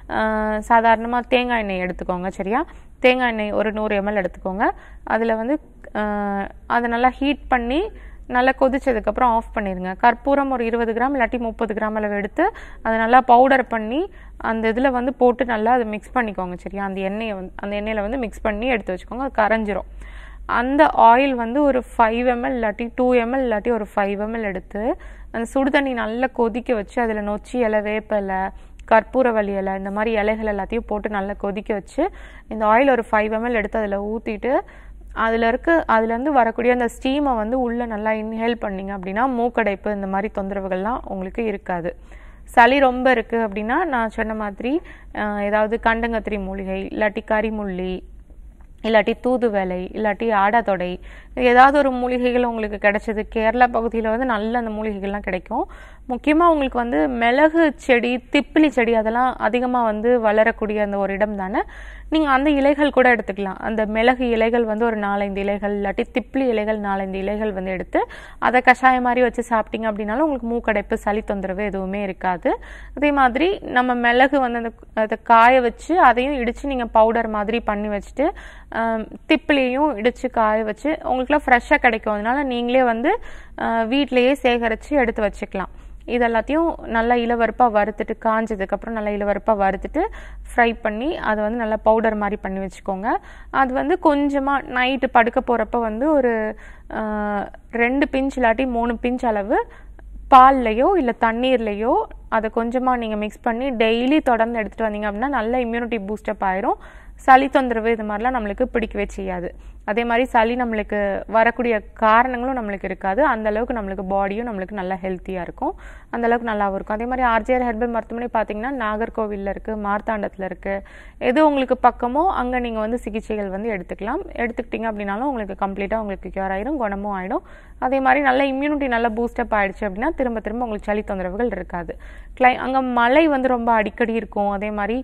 [SPEAKER 2] சாதாரணமாக தேங்காய் எண்ணெய் எடுத்துக்கோங்க சரியா தேங்காய் எண்ணெய் ஒரு நூறு எம்எல் எடுத்துக்கோங்க அதில் வந்து ஆஹ், அதை நல்லா ஹீட் பண்ணி நல்லா கொதிச்சதுக்கப்புறம் ஆஃப் பண்ணிடுங்க கற்பூரம் ஒரு இருபது கிராம் இல்லாட்டி முப்பது கிராம் அளவு எடுத்து அதை நல்லா பவுடர் பண்ணி அந்த இதில் வந்து போட்டு நல்லா அதை மிக்ஸ் பண்ணிக்கோங்க சரியா அந்த எண்ணெயை வந்து அந்த எண்ணெயில் வந்து மிக்ஸ் பண்ணி எடுத்து வச்சுக்கோங்க அது கரைஞ்சிரும் அந்த ஆயில் வந்து ஒரு ஃபைவ் எம்எல் இல்லாட்டி டூ எம்எல் இல்லாட்டி ஒரு ஃபைவ் எம்எல் எடுத்து அந்த சுடு தண்ணி நல்லா கொதிக்க வச்சு அதில் நொச்சி இலை வேப்ப இலை கற்பூரவள்ளி இலை இந்த மாதிரி இலைகள் எல்லாத்தையும் போட்டு நல்லா கொதிக்க வச்சு இந்த ஆயில் ஒரு ஃபைவ் எம்எல் எடுத்து அதில் ஊற்றிட்டு அதில் இருக்க அதுலேருந்து வரக்கூடிய அந்த ஸ்டீமை வந்து உள்ளே நல்லா இன்ஹேல் பண்ணீங்க அப்படின்னா மூக்கடைப்பு இந்த மாதிரி தொந்தரவுகள்லாம் உங்களுக்கு இருக்காது சளி ரொம்ப இருக்குது அப்படின்னா நான் சொன்ன மாதிரி அஹ், ஏதாவது கண்டங்கத்திரி மூலிகை இல்லாட்டி கரிமுள்ளி இல்லாட்டி தூதுவளை இல்லாட்டி ஆடாதொடை இது ஏதாவது ஒரு மூலிகைகள் உங்களுக்கு கிடைச்சது கேரளா பகுதியில் வந்து நல்ல அந்த மூலிகைகள்லாம் கிடைக்கும் முக்கியமாக உங்களுக்கு வந்து மிளகு செடி திப்பிலி செடி அதெல்லாம் அதிகமாக வந்து வளரக்கூடிய அந்த ஒரு இடம் தானே நீங்கள் அந்த இலைகள் கூட எடுத்துக்கலாம் அந்த மிளகு இலைகள் வந்து ஒரு நாலஞ்சு இலைகள் இல்லாட்டி திப்பிலி இலைகள் நாலஞ்சு இலைகள் வந்து எடுத்து அதை கஷாயம் மாதிரி வச்சு சாப்பிட்டீங்க அப்படின்னாலும் உங்களுக்கு மூக்கடைப்பு சளி தொந்தரவு எதுவுமே இருக்காது அதே மாதிரி நம்ம மிளகு வந்து அந்த அதை காய வச்சு அதையும் இடித்து நீங்கள் பவுடர் மாதிரி பண்ணி வச்சுட்டு ஆம், திப்பிலியையும் இடித்து காய வச்சு உங்களுக்குலாம் ஃப்ரெஷ்ஷாக கிடைக்கும் அதனால நீங்களே வந்து வீட்டிலையே சேகரித்து எடுத்து வச்சுக்கலாம் இது எல்லாத்தையும் நல்லா இளவருப்பாக வறுத்துட்டு காஞ்சதுக்கப்புறம் நல்லா இளவருப்பாக வறுத்துட்டு ஃப்ரை பண்ணி அதை வந்து நல்லா பவுடர் மாதிரி பண்ணி வச்சுக்கோங்க அது வந்து கொஞ்சமாக நைட்டு படுக்க போகிறப்ப வந்து ஒரு ஆஹ், ரெண்டு பிஞ்ச் இல்லாட்டி மூணு பிஞ்ச் அளவு பால்லையோ இல்லை தண்ணீர்லையோ அதை கொஞ்சமாக நீங்கள் மிக்ஸ் பண்ணி டெய்லி தொடர்ந்து எடுத்துகிட்டு வந்தீங்க அப்படின்னா நல்ல இம்யூனிட்டி பூஸ்டப் ஆயிரும் சளி தொந்தரவு இது மாதிரிலாம் நம்மளுக்கு பிடிக்கவே செய்யாது அதே மாதிரி சளி நம்மளுக்கு வரக்கூடிய காரணங்களும் நம்மளுக்கு இருக்காது அந்த அளவுக்கு நம்மளுக்கு பாடியும் நம்மளுக்கு நல்லா ஹெல்த்தியாக இருக்கும் அந்த அளவுக்கு நல்லாவும் இருக்கும் அதே மாதிரி ஆர்ஜிஆர் ஹெர்பல் மருத்துவமனை பார்த்தீங்கன்னா நாகர்கோவிலில் இருக்குது மார்த்தாண்டத்தில் இருக்குது எது உங்களுக்கு பக்கமோ அங்கே நீங்கள் வந்து சிகிச்சைகள் வந்து எடுத்துக்கலாம் எடுத்துக்கிட்டீங்க அப்படின்னாலும் உங்களுக்கு கம்ப்ளீட்டாக உங்களுக்கு கியூர் ஆயிடும் குணமும் ஆயிடும் அதே மாதிரி நல்ல இம்யூனிட்டி நல்லா பூஸ்டப் ஆயிடுச்சு அப்படின்னா திரும்ப திரும்ப உங்களுக்கு சளி தொந்தரவுகள் இருக்காது கிளை அங்கே மழை வந்து ரொம்ப அடிக்கடி இருக்கும் அதே மாதிரி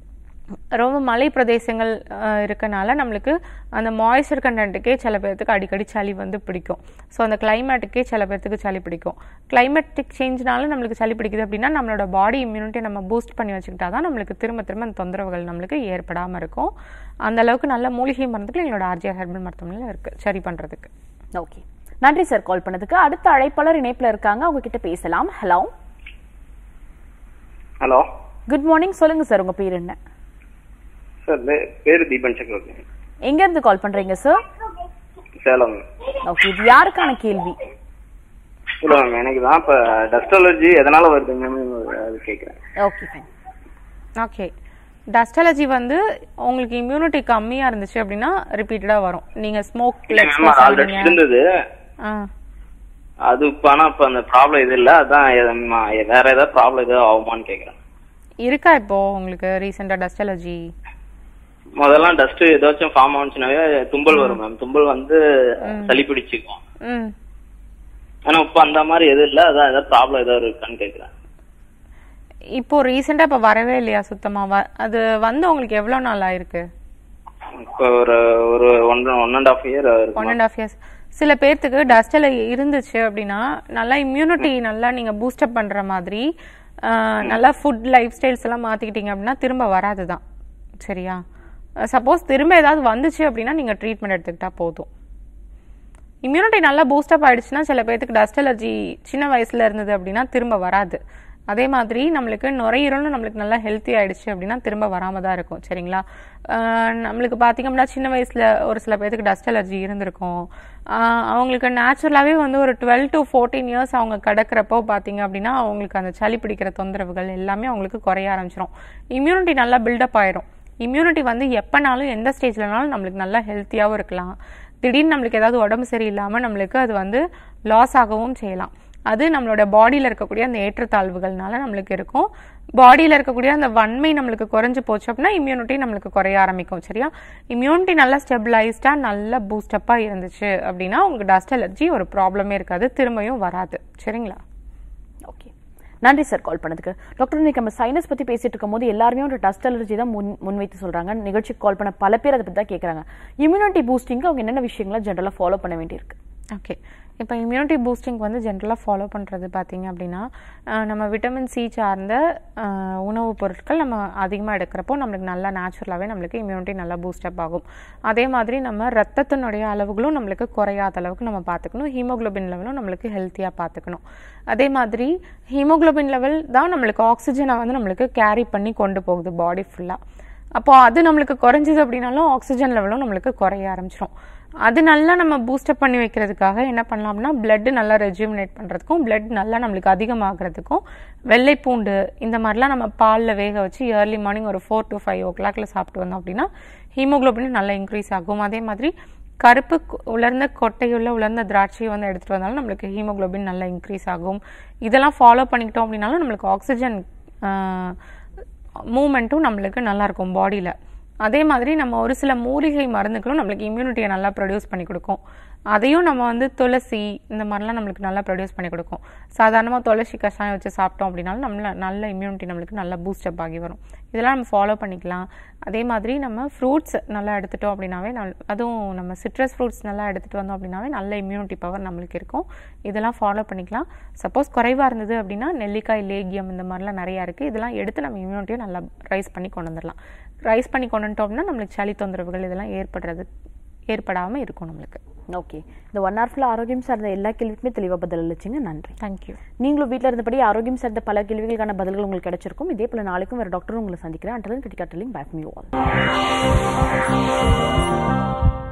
[SPEAKER 2] ரொம்ப மலை பிரதேசங்கள் அஹ், இருக்கனால நம்மளுக்கு அந்த மாய்ஸ்சர் கண்டென்ட்டுக்கே சில பேர்த்துக்கு அடிக்கடி சளி வந்து பிடிக்கும் ஸோ அந்த கிளைமேட்டுக்கே சில பேர்த்துக்கு சளி பிடிக்கும் கிளைமேட்டிக் சேஞ்ச்னால நம்மளுக்கு சளி பிடிக்குது அப்படின்னா நம்மளோட பாடி இம்யூனிட்டி நம்ம பூஸ்ட் பண்ணி வச்சுக்கிட்டா தான் நம்மளுக்கு திரும்ப திரும்ப அந்த தொந்தரவுகள் நம்மளுக்கு ஏற்படாமல் இருக்கும் அந்த அளவுக்கு நல்ல மூலிகை மருந்துகள் எங்களோட ஆர்ஜிஆர் ஹெர்பல் மருத்துவமனையில் இருக்குது சரி பண்ணுறதுக்கு
[SPEAKER 1] ஓகே நன்றி சார் கால் பண்ணதுக்கு அடுத்த அழைப்பாளர் இணைப்புல இருக்காங்க அவங்க கிட்ட பேசலாம் ஹலோ
[SPEAKER 7] ஹலோ
[SPEAKER 1] குட் மார்னிங் சொல்லுங்க சார் உங்க பேர் என்ன
[SPEAKER 7] சார் வே- பேரு தீபன் சக்கரவர்த்தி
[SPEAKER 1] எங்க இருந்து கால் பண்றீங்க சார்
[SPEAKER 7] சேலம்
[SPEAKER 1] ஓகே இது யாருக்கான கேள்வி
[SPEAKER 7] இல்ல மேம் எனக்கு தான் இப்ப டஸ்ட் அலர்ஜி எதனால வருது மேம் அது கேக்குறேன்
[SPEAKER 1] okay fine
[SPEAKER 2] okay dust allergy வந்து உங்களுக்கு இம்யூனிட்டி கம்மியா இருந்துச்சு அப்படின்னா ரிப்பீட்டடா வரும் நீங்க ஸ்மோக்
[SPEAKER 7] மேம் ஆல்ரெடி இருந்தது அது இப்ப ஆனா இப்ப அந்த ப்ராப்ளம் இது இல்ல அதான் எத- ம- வேற ஏதாவது ப்ராப்ளம் ஏதாவது ஆகுமான்னு கேக்குறேன்
[SPEAKER 2] இருக்கா இப்போ உங்களுக்கு ரீசெண்டா டஸ்ட் அலர்ஜி
[SPEAKER 7] முதல்ல டஸ்ட் ஏதாச்சும் ஃபார்ம் ஆனிச்சுனாவே தும்பல் வரும் மேம் தும்பல் வந்து சளி பிடிச்சிக்கும்
[SPEAKER 2] ம்
[SPEAKER 7] ஆனா இப்ப அந்த மாதிரி எதுவும் இல்ல அதான் ஏதாவது ப்ராப்ளம் ஏதாவது இருக்கான்னு கேக்குறேன்
[SPEAKER 2] இப்போ ரீசெண்டா இப்ப வரவே இல்லையா சுத்தமா வ- அது வந்து உங்களுக்கு எவ்வளவு நாள் ஆயிருக்கு
[SPEAKER 7] இப்ப ஒரு ஒரு one one and half year
[SPEAKER 2] one
[SPEAKER 7] இருக்கும்
[SPEAKER 2] அண்ட் ஆஃப் இயர்ஸ் சில பேர்த்துக்கு டஸ்ட்ல இருந்துச்சு அப்படின்னா நல்லா இம்யூனிட்டி நல்லா நீங்க பூஸ்டப் பண்ற மாதிரி ஆஹ், நல்லா ஃபுட் லைஃப் ஸ்டைல்ஸ் எல்லாம் மாத்திக்கிட்டீங்க அப்படின்னா திரும்ப வராது தான் சரியா சப்போஸ் திரும்ப ஏதாவது வந்துச்சு அப்படின்னா நீங்க ட்ரீட்மெண்ட் எடுத்துக்கிட்டா போதும் இம்யூனிட்டி நல்லா பூஸ்டப் ஆயிடுச்சுன்னா சில பேர்த்துக்கு டஸ்ட் அலர்ஜி சின்ன வயசுல இருந்தது அப்படின்னா திரும்ப வராது அதே மாதிரி நம்மளுக்கு நுரையீரலும் நம்மளுக்கு நல்லா ஹெல்த்தி ஆயிடுச்சு அப்படின்னா திரும்ப வராம தான் இருக்கும் சரிங்களா ஆஹ் நம்மளுக்கு பார்த்தீங்க அப்படின்னா சின்ன வயசுல ஒரு சில பேர்த்துக்கு டஸ்ட் அலர்ஜி இருந்திருக்கும் ஆஹ் அவங்களுக்கு நேச்சுரலாகவே வந்து ஒரு டுவெல் டு ஃபோர்டீன் இயர்ஸ் அவங்க கிடக்கிறப்போ பார்த்தீங்க அப்படின்னா அவங்களுக்கு அந்த சளி பிடிக்கிற தொந்தரவுகள் எல்லாமே அவங்களுக்கு குறைய ஆரம்பிச்சிடும் இம்யூனிட்டி நல்லா பில்டப் ஆயிரும் இம்யூனிட்டி வந்து எப்பனாலும் எந்த ஸ்டேஜ்லனாலும் நம்மளுக்கு நல்லா ஹெல்த்தியாகவும் இருக்கலாம் திடீர்னு நம்மளுக்கு ஏதாவது உடம்பு சரியில்லாமல் நம்மளுக்கு அது வந்து லாஸ் ஆகவும் செய்யலாம் அது நம்மளோட பாடியில் இருக்கக்கூடிய அந்த ஏற்றத்தாழ்வுகள்னால நம்மளுக்கு இருக்கும் பாடியில் இருக்கக்கூடிய அந்த வன்மை நம்மளுக்கு குறைஞ்சு போச்சு அப்படின்னா இம்யூனிட்டி நம்மளுக்கு குறைய ஆரம்பிக்கும் சரியா இம்யூனிட்டி நல்லா ஸ்டெபிளைஸ்டாக நல்லா பூஸ்டப்பாக இருந்துச்சு அப்படின்னா உங்களுக்கு டஸ்ட் அலர்ஜி ஒரு ப்ராப்ளமே இருக்காது திரும்பியும் வராது சரிங்களா
[SPEAKER 1] ஓகே நன்றி சார் கால் பண்ணதுக்கு டாக்டர் இன்னைக்கு நம்ம சைனஸ் பத்தி பேசிட்டு இருக்கும்போது எல்லாருமே ஒரு டஸ்ட் அலர்ஜி தான் முன் முன்வைத்து சொல்றாங்க நிகழ்ச்சிக்கு கால் பண்ண பல பேர் அதை பத்தி தான் கேட்கறாங்க இம்யூனிட்டி பூஸ்டிங்க்கு அவங்க என்னென்ன விஷயங்களை ஜென்ரலா ஃபாலோ பண்ண வேண்டியிருக்கு
[SPEAKER 2] ஓகே இப்போ இம்யூனிட்டி பூஸ்டிங் வந்து ஜென்ரலாக ஃபாலோ பண்ணுறது பார்த்தீங்க அப்படின்னா அஹ், நம்ம விட்டமின் சி சார்ந்த அஹ், உணவுப் பொருட்கள் நம்ம அதிகமாக எடுக்கிறப்போ நம்மளுக்கு நல்லா நேச்சுரலாகவே நம்மளுக்கு இம்யூனிட்டி நல்லா பூஸ்டப் ஆகும் அதே மாதிரி நம்ம ரத்தத்தினுடைய அளவுகளும் நம்மளுக்கு குறையாத அளவுக்கு நம்ம பார்த்துக்கணும் ஹீமோகுளோபின் லெவலும் நம்மளுக்கு ஹெல்த்தியாக பார்த்துக்கணும் அதே மாதிரி ஹீமோகுளோபின் லெவல் தான் நம்மளுக்கு ஆக்சிஜனை வந்து நம்மளுக்கு கேரி பண்ணி கொண்டு போகுது பாடி ஃபுல்லாக அப்போ அது நம்மளுக்கு குறைஞ்சது அப்படின்னாலும் ஆக்சிஜன் லெவலும் நம்மளுக்கு குறைய ஆரம்பிச்சிடும் அது நல்லா நம்ம பூஸ்டப் பண்ணி வைக்கிறதுக்காக என்ன பண்ணலாம்னா blood நல்லா ரெஜிமினேட் பண்ணுறதுக்கும் blood நல்லா நம்மளுக்கு அதிகமாகிறதுக்கும் வெள்ளை பூண்டு இந்த மாதிரிலாம் நம்ம பாலில் வேக வச்சு ஏர்லி மார்னிங் ஒரு ஃபோர் டு ஃபைவ் ஓ கிளாக்ல சாப்பிட்டு வந்தோம் அப்படின்னா ஹீமோகுளோபின் நல்லா இன்க்ரீஸ் ஆகும் அதே மாதிரி கருப்பு கு- உலர்ந்த கொட்டையுள்ள உலர்ந்த திராட்சையை வந்து எடுத்துகிட்டு வந்தாலும் நம்மளுக்கு ஹீமோகுளோபின் நல்லா இன்க்ரீஸ் ஆகும் இதெல்லாம் ஃபாலோ பண்ணிக்கிட்டோம் அப்படின்னாலும் நம்மளுக்கு ஆக்சிஜன் மூமெண்ட்டும் நம்மளுக்கு நல்லா இருக்கும் பாடியில் அதே மாதிரி நம்ம ஒரு சில மூலிகை மருந்துகளும் நம்மளுக்கு இம்யூனிட்டியை நல்லா ப்ரொடியூஸ் பண்ணி கொடுக்கும் அதையும் நம்ம வந்து துளசி இந்த மாதிரிலாம் நம்மளுக்கு நல்லா ப்ரொடியூஸ் பண்ணி கொடுக்கும் சாதாரணமாக துளசி கஷாயம் வச்சு சாப்பிட்டோம் அப்படின்னாலும் நம்மள நல்ல இம்யூனிட்டி நம்மளுக்கு நல்லா பூஸ்டப் ஆகி வரும் இதெல்லாம் நம்ம ஃபாலோ பண்ணிக்கலாம் அதே மாதிரி நம்ம ஃப்ரூட்ஸ் நல்லா எடுத்துட்டோம் அப்படின்னாவே நல் அதுவும் நம்ம சிட்ரஸ் ஃப்ரூட்ஸ் நல்லா எடுத்துகிட்டு வந்தோம் அப்படின்னாவே நல்ல இம்யூனிட்டி பவர் நம்மளுக்கு இருக்கும் இதெல்லாம் ஃபாலோ பண்ணிக்கலாம் சப்போஸ் குறைவாக இருந்தது அப்படின்னா நெல்லிக்காய் லேகியம் இந்த மாதிரிலாம் நிறையா இருக்குது இதெல்லாம் எடுத்து நம்ம இம்யூனிட்டியை நல்லா ரைஸ் பண்ணி கொண்டு வந்துடலாம் ரைஸ் பண்ணி கொண்டு வந்துட்டோம் அப்படின்னா நம்மளுக்கு சளி தொந்தரவுகள் இதெல்லாம் ஏற்படுறது ஏற்படாமல் இருக்கும் நம்மளுக்கு
[SPEAKER 1] ஓகே இந்த ஒன் ஹவர் ஃபுல்லாக ஆரோக்கியம் சார்ந்த எல்லா கேள்விக்குமே தெளிவாக பதில் அளிச்சிங்க நன்றி
[SPEAKER 2] தேங்க்யூ
[SPEAKER 1] நீங்களும் வீட்டில் இருந்தபடி ஆரோக்கியம் சார்ந்த பல கேள்விகளுக்கான பதில்கள் உங்களுக்கு கிடைச்சிருக்கும் இதே போல நாளைக்கும் வேறு டாக்டரும் உங்களை சந்திக்கிறேன் அண்டலன் கிட்டிகாட்டலிங் பேக் மியூ ஆல்